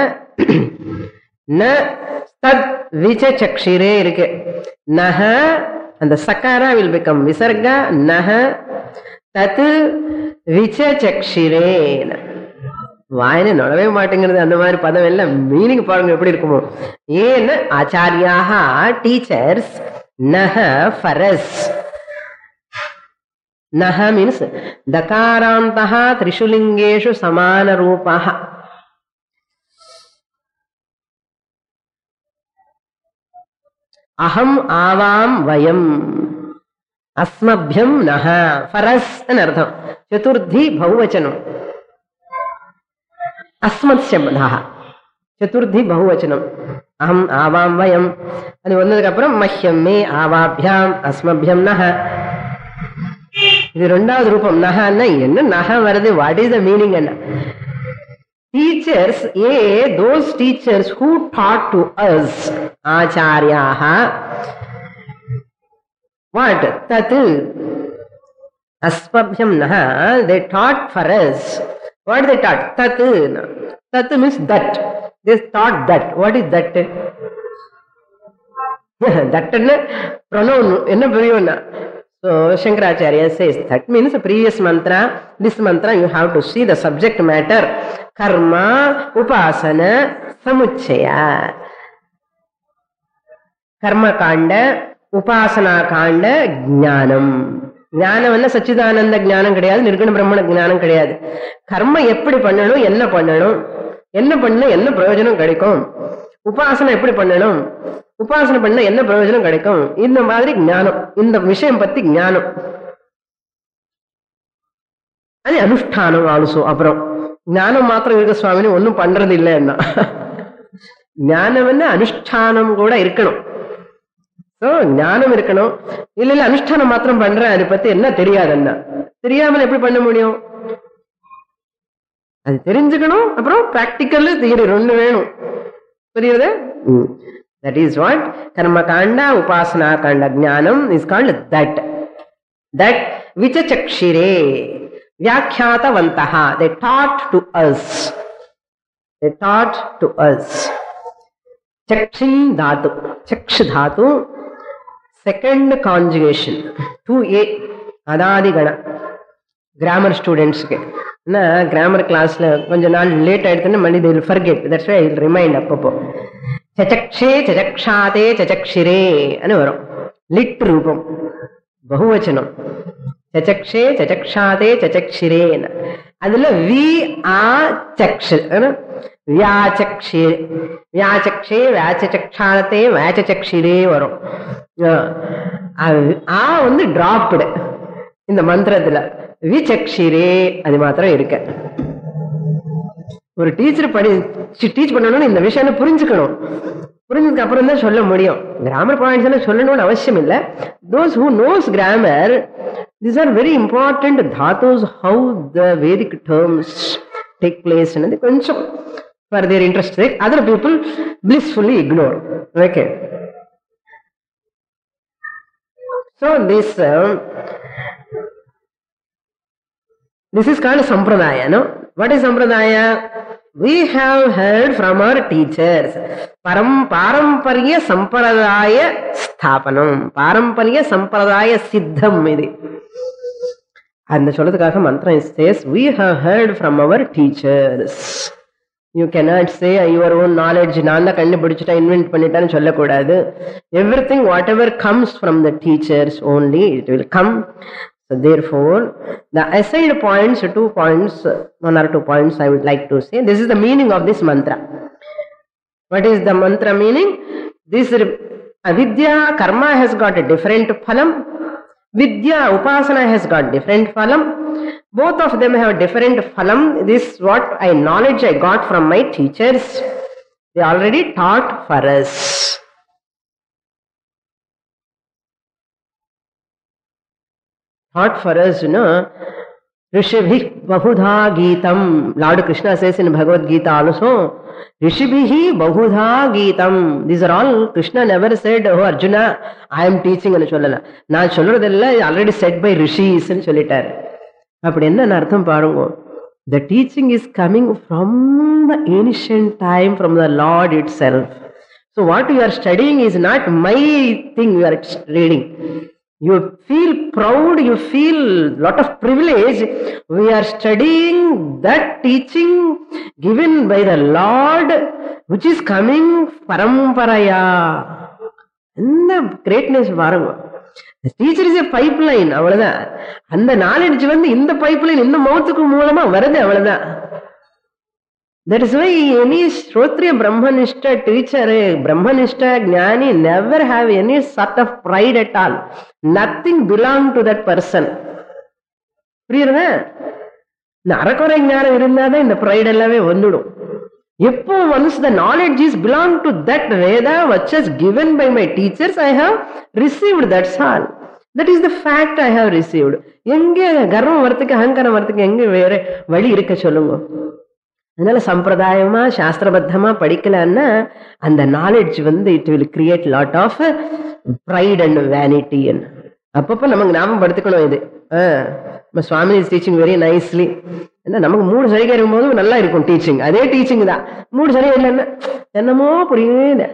ந தத் விசச்சக்ஷிரே இருக்கு நக அந்த சக்காரா வில் பிகம் விசர்க நக தத்து விசச்சக்ஷிரே வாயில நுழவே மாட்டேங்கிறது அந்த மாதிரி பதம் எல்லாம் மீனிங் பாருங்க எப்படி இருக்குமோ ஏன்னு ஆச்சாரியாக டீச்சர்ஸ் நக ஃபரஸ் நக மீன்ஸ் தகாராந்தः त्रिषुलिङ्गेषु समानरूपः அகம் ஆவாம் வயம் அஸ்மபியம் நக ஃபரஸ் அர்த்தம் சதுர்த்தி பகுவச்சனம் அஸ்மத் சப்தா சதுர்த்தி பகுவச்சனம் அகம் ஆவாம் வயம் அது வந்ததுக்கு அப்புறம் மஹ்யம் மே ஆவாபியாம் அஸ்மபியம் நக இது ரெண்டாவது ரூபம் நகன்னா என்ன நக வருது வாட் இஸ் த மீனிங் என்ன teachers a those teachers who taught to us ஆச்சாரியாக வாட் தத் அஸ்மபியம் நக they taught for us what they taught தத் தத் means that they taught that what is that தட்டுன்னு ப்ரொனவுன் என்ன புரியும்னா So Shankaracharya says that means the previous mantra, this mantra you have to see the subject matter, karma, upasana, samuchaya. கர்ம காண்ட உபாசனா காண்ட ஞானம் ஞானம் என்ன சச்சிதானந்த ஞானம் கிடையாது நிர்குண பிரம்மண ஞானம் கிடையாது கர்ம எப்படி பண்ணணும் என்ன பண்ணணும் என்ன பண்ண என்ன பிரயோஜனம் கிடைக்கும் உபாசனை எப்படி பண்ணணும் உபாசனை பண்ண என்ன பிரயோஜனம் கிடைக்கும் இந்த மாதிரி ஞானம் இந்த விஷயம் பத்தி ஞானம் அது அனுஷ்டானம் ஆல்சோ அப்புறம் ஞானம் மாத்திரம் இருக்க சுவாமினி ஒன்றும் பண்றது இல்லைன்னா ஞானம் என்ன அனுஷ்டானம் கூட இருக்கணும் ஸோ ஞானம் இருக்கணும் இல்ல இல்ல அனுஷ்டானம் மாத்திரம் பண்றேன் அதை பத்தி என்ன தெரியாதுன்னா தெரியாமல் எப்படி பண்ண முடியும் அது தெரிஞ்சுக்கணும் அப்புறம் பிராக்டிக்கல் தியரி ரெண்டு வேணும் புரியுது தட் இஸ் வாட் கர்ம காண்ட உபாசனா காண்ட ஞானம் இஸ் கால்ட் தட் தட் விசச்சக்ஷிரே வியாக்கியாதவந்தः they taught to us they taught to us ಚಕ್ಷಿನ್ ಧಾತು ಚಕ್ಷ್ ಧಾತು ಸೆಕೆಂಡ್ ಕಾಂಜುಗೇಷನ್ ಟು ಎ அதாதிகண கிராமர் ஸ்டூடெண்ட்ஸ்க்கு ஏன்னா கிராமர் கிளாஸ்ல கொஞ்ச நாள் லேட் ஆயிடுச்சுன்னா மணி தில் forget that's why I'll remind அப்பப்போ சச்சக்ஷே சச்சக்ஷாதே சச்சக்ஷிரே அனு வரும் லிட் ரூபம் பகுவச்சனம் சச்சக்ஷே சச்சக்ஷாதே சச்சக்ஷிரேன்னு அதுல வி ஆ சக்ஷு வியாச்சக்ஷி வியாச்சக்ஷே வியாச்சக்ஷாதே வேச்சக்ஷிரே வரும் ஆஹ் அது ஆ வந்து டிராப்டு இந்த மந்திரத்துல விசக்ஷிரே அது மாத்திரம் இருக்க ஒரு டீச்சர் படி டீச் பண்ணணும்னு இந்த விஷயம் புரிஞ்சுக்கணும் புரிஞ்சதுக்கு அப்புறம் தான் சொல்ல முடியும் கிராமர் பாயிண்ட்ஸ் எல்லாம் சொல்லணும்னு அவசியம் இல்லை those who know grammar this are very important தாத்தோஸ் how the Vedic terms take place கொஞ்சம் for their interest other people blissfully ignore okay So this um, this is called sampradaya. No, what is sampradaya? We have heard from our teachers. Param paramparya sampradaya sthapanam. Paramparya sampradaya siddham இது அந்த சொல்றதுக்காக மந்திரம் says we have heard from our teachers. You cannot say your own knowledge நான் தான் கண்டுபிடிச்சிட்டேன் invent பண்ணிட்டேன்னு சொல்லக்கூடாது everything whatever comes from the teachers only it will come therefore the aside points two points one or two points I would like to say this is the meaning of this mantra what is the mantra meaning this avidya karma has got a different phalam vidya upasana has got different phalam both of them have different phalam this what i knowledge i got from my teachers they already taught for us taught for us you know ऋषिभिः बहुधा गीतम Lord Krishna says in Bhagavad Gita also ऋषिभिः बहुधा GITAM these are all Krishna never said oh Arjuna I am teaching னு சொல்லல நான் சொல்றதெல்லாம் already said by rishis னு சொல்லிட்டாரு அப்படி என்ன அர்த்தம் பாருங்க the teaching is coming from the ancient time from the Lord itself so what you are studying is not my thing you are reading you feel proud you feel lot of privilege we are studying that teaching given by the lord which is coming paramparaya என்ன greatness பாருங்க teacher is pipeline அவ்வளவுதான் அந்த knowledge வந்து இந்த pipe line இந்த மௌத்துக்கு மூலமா வருது அவ்வளவுதான் That is why any Shrotriya Brahmanishta teacher, Brahmanishta Jnani never have any sort of pride at all. Nothing belong to that person. புரியுறதா இந்த அறக்குறை ஞானம் இருந்தாதான் இந்த ப்ரைட் எல்லாமே வந்துடும் எப்போ once the knowledge is belong to that Veda which is given by my teachers I have received that's all that is the fact I have received எங்கே கர்வம் வரத்துக்கு அகங்காரம் வரத்துக்கு எங்க வேற வழி இருக்க சொல்லுங்க அதனால சம்பிரதாயமா சாஸ்திரபத்தமா படிக்கலன்னா அந்த நாலேஜ் வந்து it will create lot of pride and vanity அப்பப்போ நமக்கு ஞாபகப்படுத்திக்கணும் இது நம்ம சுவாமி இஸ் டீச்சிங் வெரி நைஸ்லி ஏன்னா நமக்கு மூணு சரிகை இருக்கும்போது நல்லா இருக்கும் டீச்சிங் அதே டீச்சிங் தான் மூணு சரி இல்லைன்னா என்னமோ புரியவே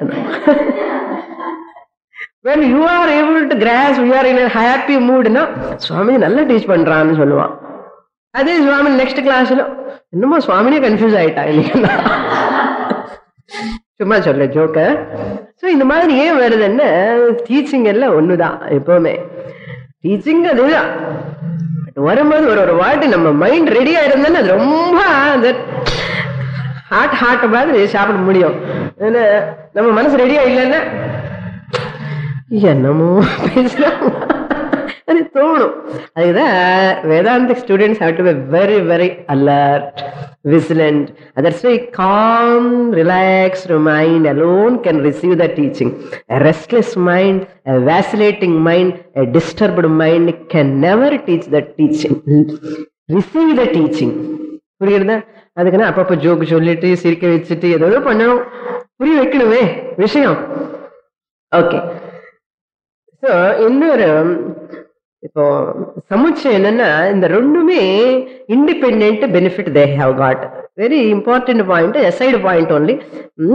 when you are able to grasp you are in a happy mood னா சுவாமி நல்லா டீச் பண்றான்னு சொல்லுவான் அதே சுவாமி நெக்ஸ்ட் கிளாஸ்ல என்னமோ சுவாமினே கன்ஃபியூஸ் ஆயிட்டா இன்னைக்கு சும்மா சொல்ல ஜோக்க ஸோ இந்த மாதிரி ஏன் வருதுன்னா டீச்சிங் எல்லாம் ஒண்ணுதான் எப்பவுமே டீச்சிங் அதுதான் பட் வரும்போது ஒரு ஒரு வாட்டி நம்ம மைண்ட் ரெடியா இருந்தாலும் அது ரொம்ப அந்த ஹார்ட் ஹார்ட் மாதிரி சாப்பிட முடியும் ஏன்னா நம்ம மனசு ரெடியா இல்லைன்னா என்னமோ பேசலாம் அது தோணும் அதுதான் Vedanta students how to be very very alert vigilant. That's why calm, relaxed mind alone can receive the teaching. A restless mind, a vacillating mind, a disturbed mind can never teach the teaching. Receive the teaching. புரியுறதா அதுக்குன்னா அப்பப்போ joke சொல்லிட்டு சிரிக்க வச்சுட்டு ஏதோ பண்ணணும் புரிய வைக்கணுமே விஷயம் okay so இன்னொரு இப்போ சமுச்சயம் என்னன்னா இந்த ரெண்டுமே independent benefit they have got very important point aside point only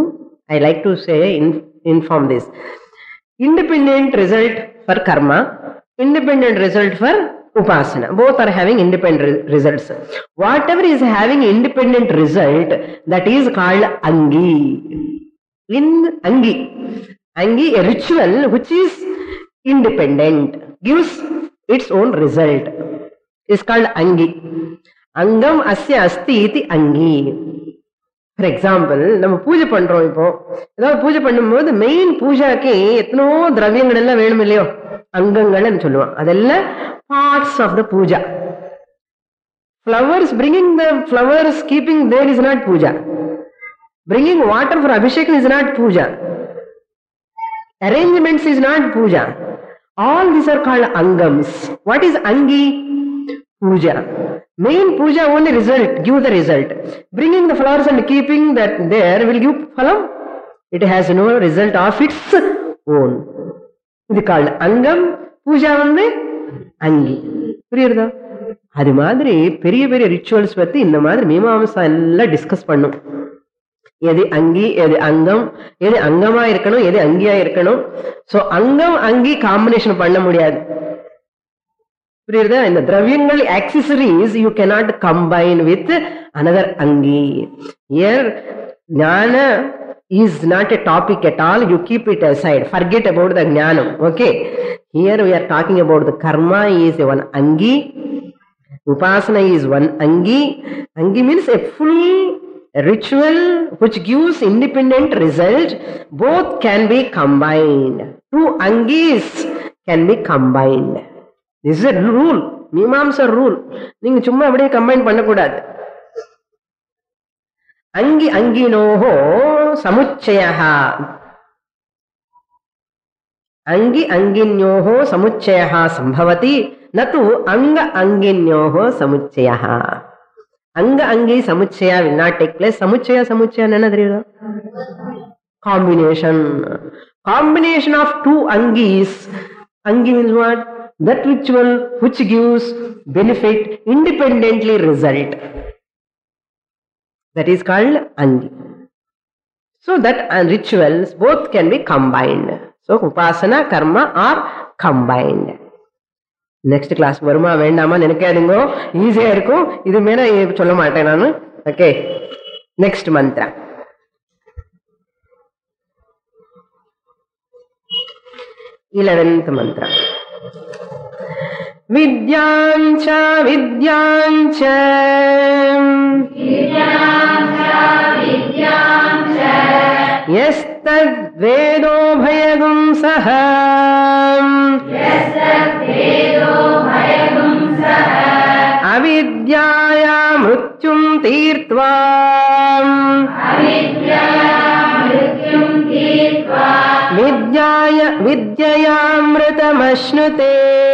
I like to say, in, inform this. Independent result for karma, independent result for upasana. Both are having independent re- results. Whatever is having independent result, that is called angi. In angi. Angi, a ritual which is independent, gives its own result. Is called angi. Angam asya asti iti angi. For example நம்ம பூஜை பண்றோம் இப்போ ஏதாவது பூஜை பண்ணும்போது main பூஜாக்கு எத்தனோ திரவியங்கள் எல்லாம் வேணும் இல்லையோ அங்கங்கள்னு சொல்லுவோம் அதெல்லாம் parts of the puja flowers bringing the flowers keeping there is not puja bringing water for abhishek is not puja arrangements is not puja all these are called angams what is angi puja main puja only result give the result bringing the flowers and keeping that there will give phalam it has no result of its own இது called அங்கம் பூஜா வந்து அங்கி புரியுறதா அது மாதிரி பெரிய பெரிய rituals பத்தி இந்த மாதிரி மீமாம்சா எல்லாம் டிஸ்கஸ் பண்ணும் எது அங்கி எது அங்கம் எது அங்கமா இருக்கணும் எது அங்கியா இருக்கணும் சோ அங்கம் அங்கி காம்பினேஷன் பண்ண முடியாது புரியுதா இந்த திரவியங்கள் accessories you cannot combine with another அங்கி இயர் ஞான is not a topic at all you keep it aside forget about the jnanam okay here we are talking about the karma is one angi upasana is one angi angi means a full ritual which gives independent result both can be combined two angis can be combined this is a rule Mimamsa rule நீங்க சும்மா அப்படியே combine பண்ணக்கூடாது அங்கி அங்கினோஹோ சமுச்சய அங்கி அங்கின்யோஹோ சமுச்சய சம்பவதி நது அங்க அங்கின்யோஹோ சமுச்சய அங்க அங்கி சமுச்சயா will not take place சமுச்சய சமுச்சயா என்ன தெரியுதா combination combination of two angis angi means what that ritual which gives benefit independently result that is called angi so that uh, rituals both can be combined so upasana karma are combined next class வருமா வேண்டாமா நினைக்காதீங்க ஈஸியா இருக்கும் இது மேல சொல்ல மாட்டேன் நான் ஓகே நெக்ஸ்ட் மந்த்ரா इलेवेन्थ मन्त्र विद्याञ्च विद्याञ्च यस्तद्वेदो भयगुं सः अविद्याया मृत्युं तीर्त्वा विद्याय विद्ययामृतमश्नुते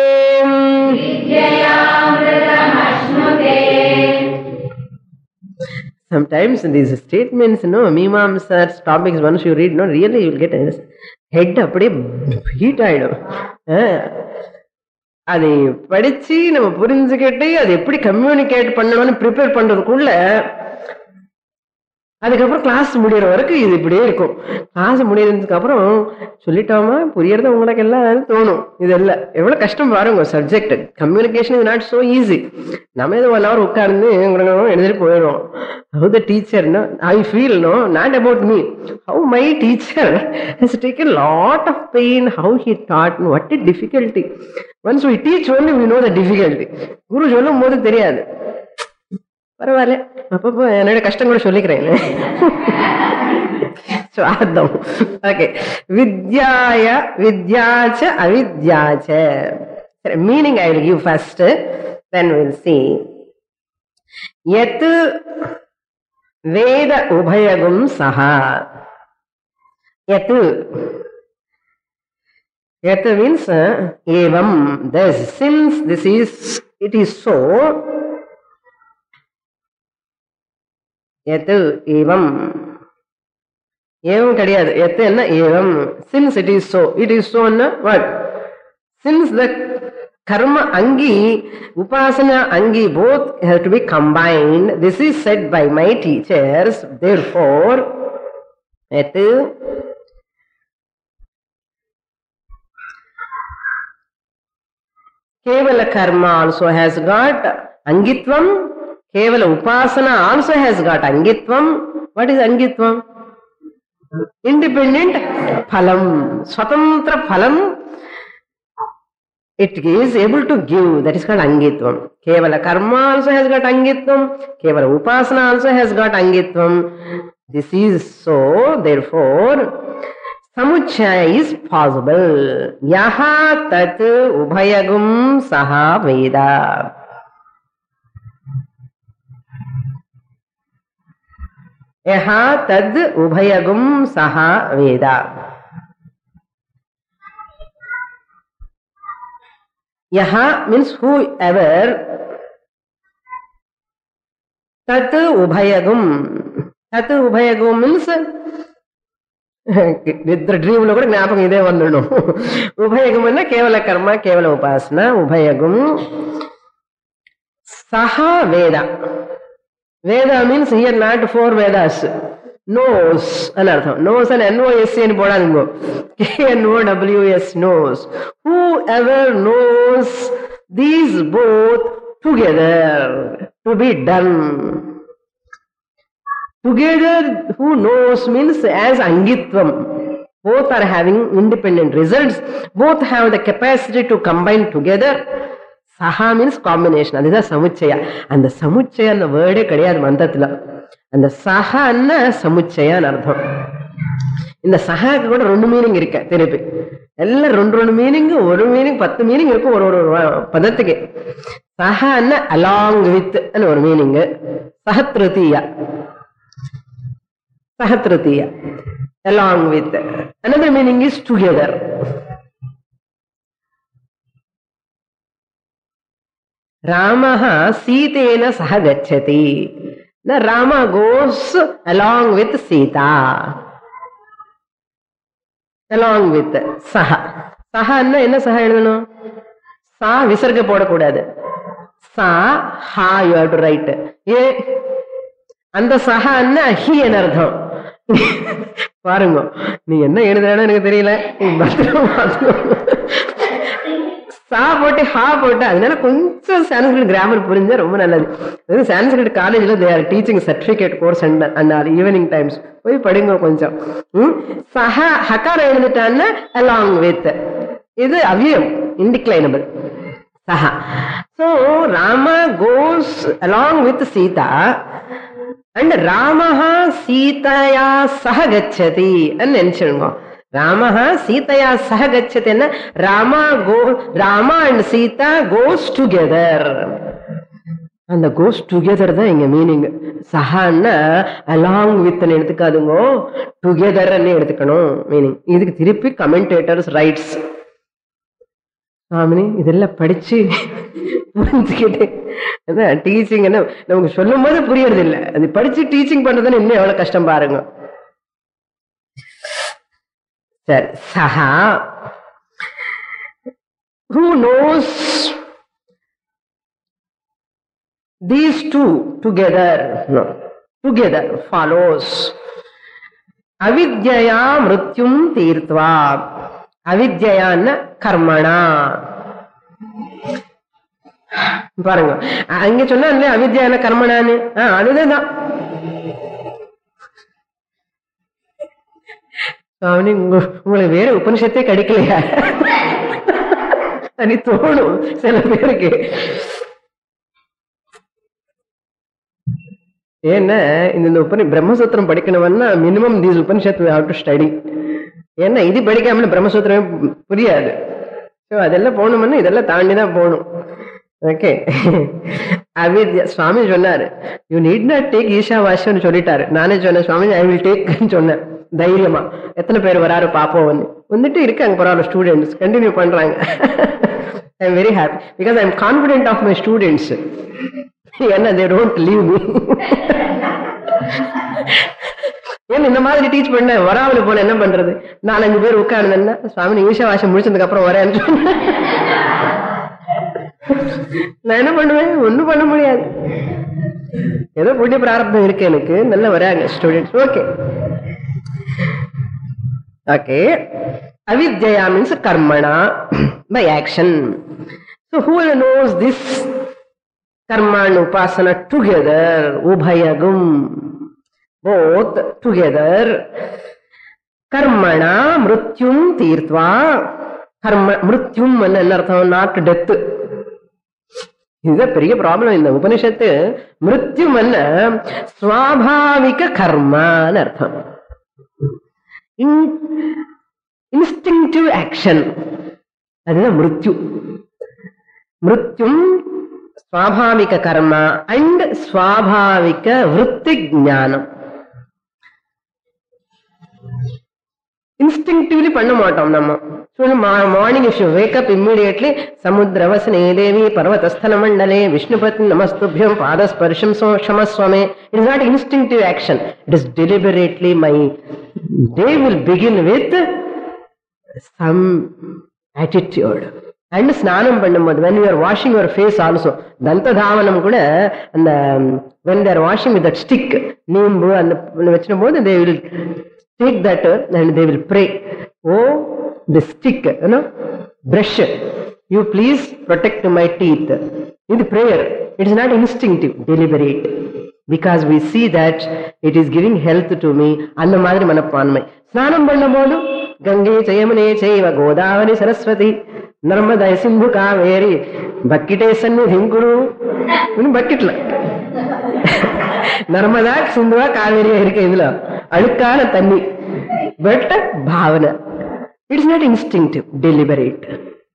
Sometimes these statements, no, Mimamsa's topics, once you read, no, really you'll get a head அப்படியே ஹீட் ஆயிடும் அஹ், அதை படிச்சு நம்ம புரிஞ்சுக்கிட்டு அதை எப்படி கம்யூனிகேட் பண்ணணும்னு ப்ரிப்பேர் பண்றதுக்குள்ள அதுக்கப்புறம் கிளாஸ் முடியற வரைக்கும் இது இப்படியே இருக்கும் கிளாஸ் முடியறதுக்கு அப்புறம் சொல்லிட்டோமா புரியறது உங்களுக்கு எல்லாம் தோணும் இதெல்லாம் எவ்வளவு கஷ்டம் பாருங்க subject communication is not so easy நம்ம ஏதோ ஒன் ஹவர் உட்கார்ந்து எழுதிட்டு போயிடுவோம் how the teacher I feel no not about me how my teacher has taken lot of pain how he taught what it difficulty once we teach only we know the difficulty குரு சொல்லும் போது தெரியாது பரவாயில்ல அப்பப்போ என்னோட கஷ்டம் கூட சொல்லிக்கிறேன் சுவார்த்தம் ஓகே வித்யாய வித்யாச்ச அவித்யாச்ச meaning I will give first then will see எத் வேத உபயகும் சஹா எத் எத் மீன்ஸ் ஏவம் this since this is it is so எத்து ஏவம் ஏவம் கிடையாது எத்து என்ன ஏவம் since it is so it is சோன்னா what since the karma angi upasana angi both have to be combined this is said by my teachers therefore यत् केवल कर्म also has got angitvam केवल upasana also has got angitvam what is angitvam independent phalam swatantra phalam it is able to give that is called angitvam kevala karma also has got angitvam kevala upasana also has got angitvam this is so therefore samuchaya is possible yaha tat ubhayagum saha veda यहा तद उभयगुम सहा वेदा यहा means who ever तत् उभयगुम तत् उभयगुम means నిద్ర dream లో కూడా జ్ఞాపకం ఇదే వందడం ఉభయగం అన్న కేవల కర్మ కేవల ఉపాసన ఉభయగం సహా veda veda means here not for Vedas knows అని అర్థం నోస్ అని ఎన్ఓఎస్సి అని పోవడానికి ఇంకో K N O W S knows whoever knows these both together to be done together who knows means as angitvam both are having independent results both have the capacity to combine together சஹா means combination அதுதான் சமுச்சயா அந்த சமுச்சய அந்த வேர்டே கிடையாது மந்தத்துல அந்த சஹான்னா சமுச்சயான்னு அர்த்தம் இந்த சஹாக்கு கூட ரெண்டு மீனிங் இருக்கு திருப்பி எல்லாம் ரெண்டு ரெண்டு மீனிங் ஒரு மீனிங் பத்து மீனிங் இருக்கும் ஒரு ஒரு பதத்துக்கு சஹான்னா அலாங் வித் ஒரு மீனிங் சஹத்ருதியா Sahatratiya. Along with. Another meaning is together. Ramaha Sitena Saha Gacchati. The Rama goes along with Sita. Along with Saha. Saha என்ன சஹா எழுதணும் சா விசர்க்க போடக்கூடாது சா ஹா you have to write a அந்த சஹா என்ன ஹின்னு அர்த்தம் பாருங்க நீ என்ன எழுதுறன்னு எனக்கு தெரியல நீ பத்திரமா பார்த்துக்கோ. சா போட்டு ஹா போட்டு அதனால கொஞ்சம் சான்ஸ்கிரிட் கிராமர் புரிஞ்சா ரொம்ப நல்லது சான்ஸ்கிரிட் காலேஜ்ல they are teaching certificate course and and or evening times போய் படிங்க கொஞ்சம் ம்? சஹா ஹக்காரம் எழுந்துட்டான்னா அலாங் வித் இது அவ்வியம் இன்டிக்ளைனபிள் சஹா so rama goes along with sita and ramaha சீதையா சக கச்சதி நினைச்சிருங்க ராமஹா சீதையா சக கச்சதின்னா ராமா கோ Rama and Sita cos together அந்த கோஸ் டுகெதர் தான் இங்க மீனிங் சஹான்னா அலாங் வித் எடுத்துக்காதுங்க டுகெதர் எடுத்துக்கணும் மீனிங் இதுக்கு திருப்பி கமெண்டேட்டர்ஸ் ரைட்ஸ் சாமினி இதெல்லாம் படிச்சு புரிஞ்சுக்கிட்டு அதான் டீச்சிங் என்ன நமக்கு சொல்லும் போது புரியறது இல்ல அது படிச்சு டீச்சிங் பண்றதுன்னு இன்னும் எவ்வளவு கஷ்டம் பாருங்க சரி சஹா who knows these two together no together follows அவித்யா மிருத்யும் தீர்த்வா அவித்யான்னு கர்மணா பாருங்க அங்க சொன்னா இல்லையா அவித்யான கர்மணான்னு ஆ, அதுதான் சுவாமி உங்க உங்களுக்கு வேற உபனிஷத்தே கிடைக்கலையா அது தோணும் சில பேருக்கு ஏன்னா இந்த இந்த உபனி பிரம்மசூத்திரம் படிக்கணும்னா minimum these Upanishad how to study ஏன்னா இது படிக்காமல பிரம்மசூத்திரமே புரியாது ஸோ அதெல்லாம் போகணும்னா இதெல்லாம் தாண்டி தான் போகணும் ஓகே அவித்யா சுவாமி சொன்னாரு யூ நீட் நாட் டேக் ஈஷா வாஷ்யம்னு சொல்லிட்டாரு நானே சொன்னேன் சுவாமி ஐ வில் டேக் சொன்னேன் தைரியமா எத்தனை பேர் வராரு பாப்போம்னு வந்துட்டு இருக்காங்க பரவாயில்ல ஸ்டூடெண்ட்ஸ் கண்டினியூ பண்றாங்க I am very happy because I am confident of my students ஏன்னா தே டோன்ட் லீவ் மீ ஏன் இந்த மாதிரி டீச் பண்ண வராமல போன என்ன பண்றது நாலஞ்சு பேர் உட்கார்ந்தேன்னா சுவாமி நீ ஈஷா வாசம் முடிச்சதுக்கு அப்புறம் வரேன்னு சொன்னேன். நான் என்ன பண்ணுவேன் ஒண்ணும் பண்ண முடியாது ஏதோ புண்ணிய பிராரப்தம் இருக்கு எனக்கு நல்லா வராங்க students okay Okay. Avidyaya means karmana, by action. So who knows this karma and upasana together, ubhayagum, both together, karmana mrutyum ತೀರ್ತ್ವಾ ಕರ್ಮ ಮೃತ್ಯುಂ ಅನ್ನ என்ன அர்த்தம் நாட் டெத் இதுதான் பெரிய ப்ராப்ளம் இந்த உபனிஷத்து மிருத்யும் அல்ல சுவாபாவிக கர்மான்னு அர்த்தம் இன்ஸ்டிங்டிவ் ஆக்ஷன் அதுதான் மிருத்யு மிருத்யும் ஸ்வாபாவிக கர்மா அண்ட் ஸ்வாபாவிக விற்பி ஞானம் இன்ஸ்டிங்டிவ்லி பண்ண மாட்டோம் நம்ம morning if you wake up immediately சமுத்திரவசனே தேவி பர்வதஸ்தல மண்டலே விஷ்ணுபதி நமஸ்துபியம் பாதஸ்பர்ஷம் சோ க்ஷமஸ்வமே it is not instinctive action it is deliberately my day will begin with some attitude and ஸ்நானம் பண்ணும்போது when you are washing your face also தந்ததாவனம் கூட அந்த when there washing with stick நீம்பு அந்த வச்சிடும் போது they will take that uh, and they will pray. Oh, the stick, you know, brush. You please protect my teeth. In the prayer, it is not instinctive, deliberate. Because we see that it is giving health to me. அந்த மாதிரி மனப்பான்மை ஸ்நானம் பண்ணும்போது கங்கை ஜெயமுனே செய்வ கோதாவரி சரஸ்வதி நர்மத சிந்து காவேரி பக்கிட்டே சந்நிதிம் குரு பக்கிட்ல நர்மதா சிந்துவா காவேரியா இருக்கு இதுல அழுக்கான தண்ணி பட் பாவனை இட்ஸ் நாட் இன்ஸ்டிங்டிவ் டெலிபரேட்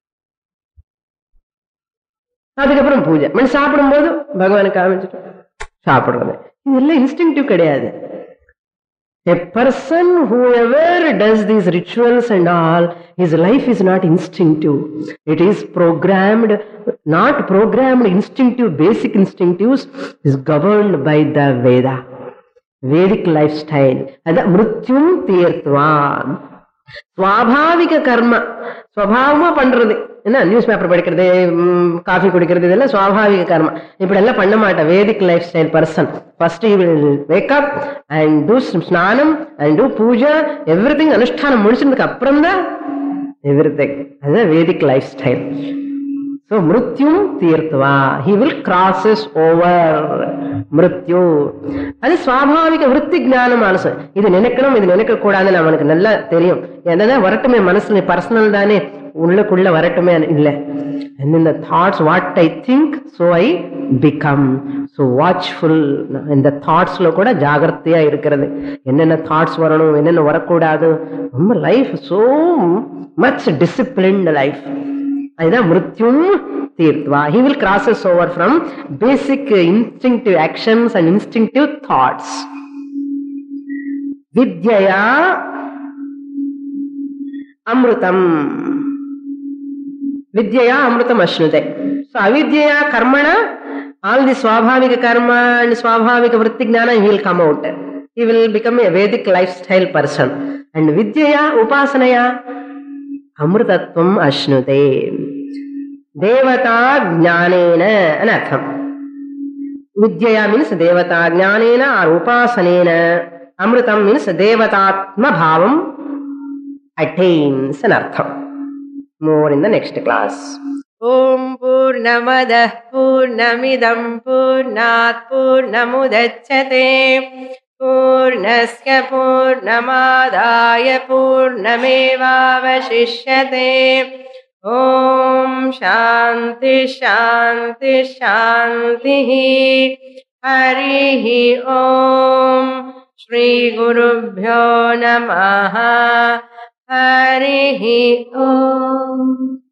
அதுக்கப்புறம் பூஜை மணி சாப்பிடும்போது பகவானுக்கு காமிச்சிட்டோம் சாப்பிடுறது இதெல்லாம் இன்ஸ்டிங்டிவ் கிடையாது A person, whoever does these rituals and all, his life is not instinctive. It is programmed, not programmed instinctive, basic instinctives, is governed by the Veda. Vedic lifestyle. அது மிருத்யும் தீர்த்துவான் சுவாபாவிக கர்ம சுவாவமா பண்றது என்ன நியூஸ் பேப்பர் படிக்கிறது coffee குடிக்கிறது இதெல்லாம் சுவாபாவிக கர்மம் இப்படி எல்லாம் பண்ண மாட்டேன் Vedic life style person first you will wake up and do ஸ்நானம் and do puja everything அனுஷ்டானம் முடிச்சதுக்கு அப்புறம் தான் எவ்ரி திங் அதுதான் வேதிக் லைஃப் ஸ்டைல் ஸோ மிருத்யும் தீர்த்துவா ஹி வில் கிராசஸ் ஓவர் மிருத்யு அது சுவாபாவிக விற்பி ஞானம் மனசு இது நினைக்கணும் இது நினைக்க கூடாதுன்னு அவனுக்கு நல்லா தெரியும் என்னதான் வரட்டுமே மனசுல பர்சனல் தானே உள்ளுக்குள்ள வரட்டுமே இல்லை and in the thoughts what i think so i become so watchful இந்த தாட்ஸ்ல கூட ஜாகிரதையா இருக்கிறது என்னென்ன தாட்ஸ் வரணும் என்னென்ன வரக்கூடாது ரொம்ப life so much disciplined life அதுதான் மிருத்யும் தீர்த்வா he will crosses over from basic instinctive actions and instinctive thoughts வித்யா அமிர்தம் வித்யா அமிர்தம் அஷ்ணுதே ಸೊ ಅವಿದ್ಯೆಯ ಕರ್ಮಣ ಆಲ್ ದಿ ಸ್ವಾಭಾವಿಕ ಕರ್ಮ ಅಂಡ್ ಸ್ವಾಭಾವಿಕ ವೃತ್ತಿ ಜ್ಞಾನ will come out he will become a vedic lifestyle person and vidyaya upasanaya ಅಮೃತತ್ವಂ ಅಶ್ನುತೆ ದೇವತಾ ಜ್ಞಾನೇನ అని అర్థం విద్యయా మీన్స్ దేవతా జ్ఞానేన ఆర్ ఉపాసనేన అమృతం మీన్స్ దేవతాత్మ భావం అటైన్స్ అని అర్థం more in the next class ॐ पूर्णमदः पूर्णमिदं पूर्णात् पूर्णमुदच्छते पूर्णस्य पूर्णमादाय पूर्णमेवावशिष्यते ॐ शान्ति शान्ति शान्तिः हरिः ॐ श्रीगुरुभ्यो नमः हरिः ॐ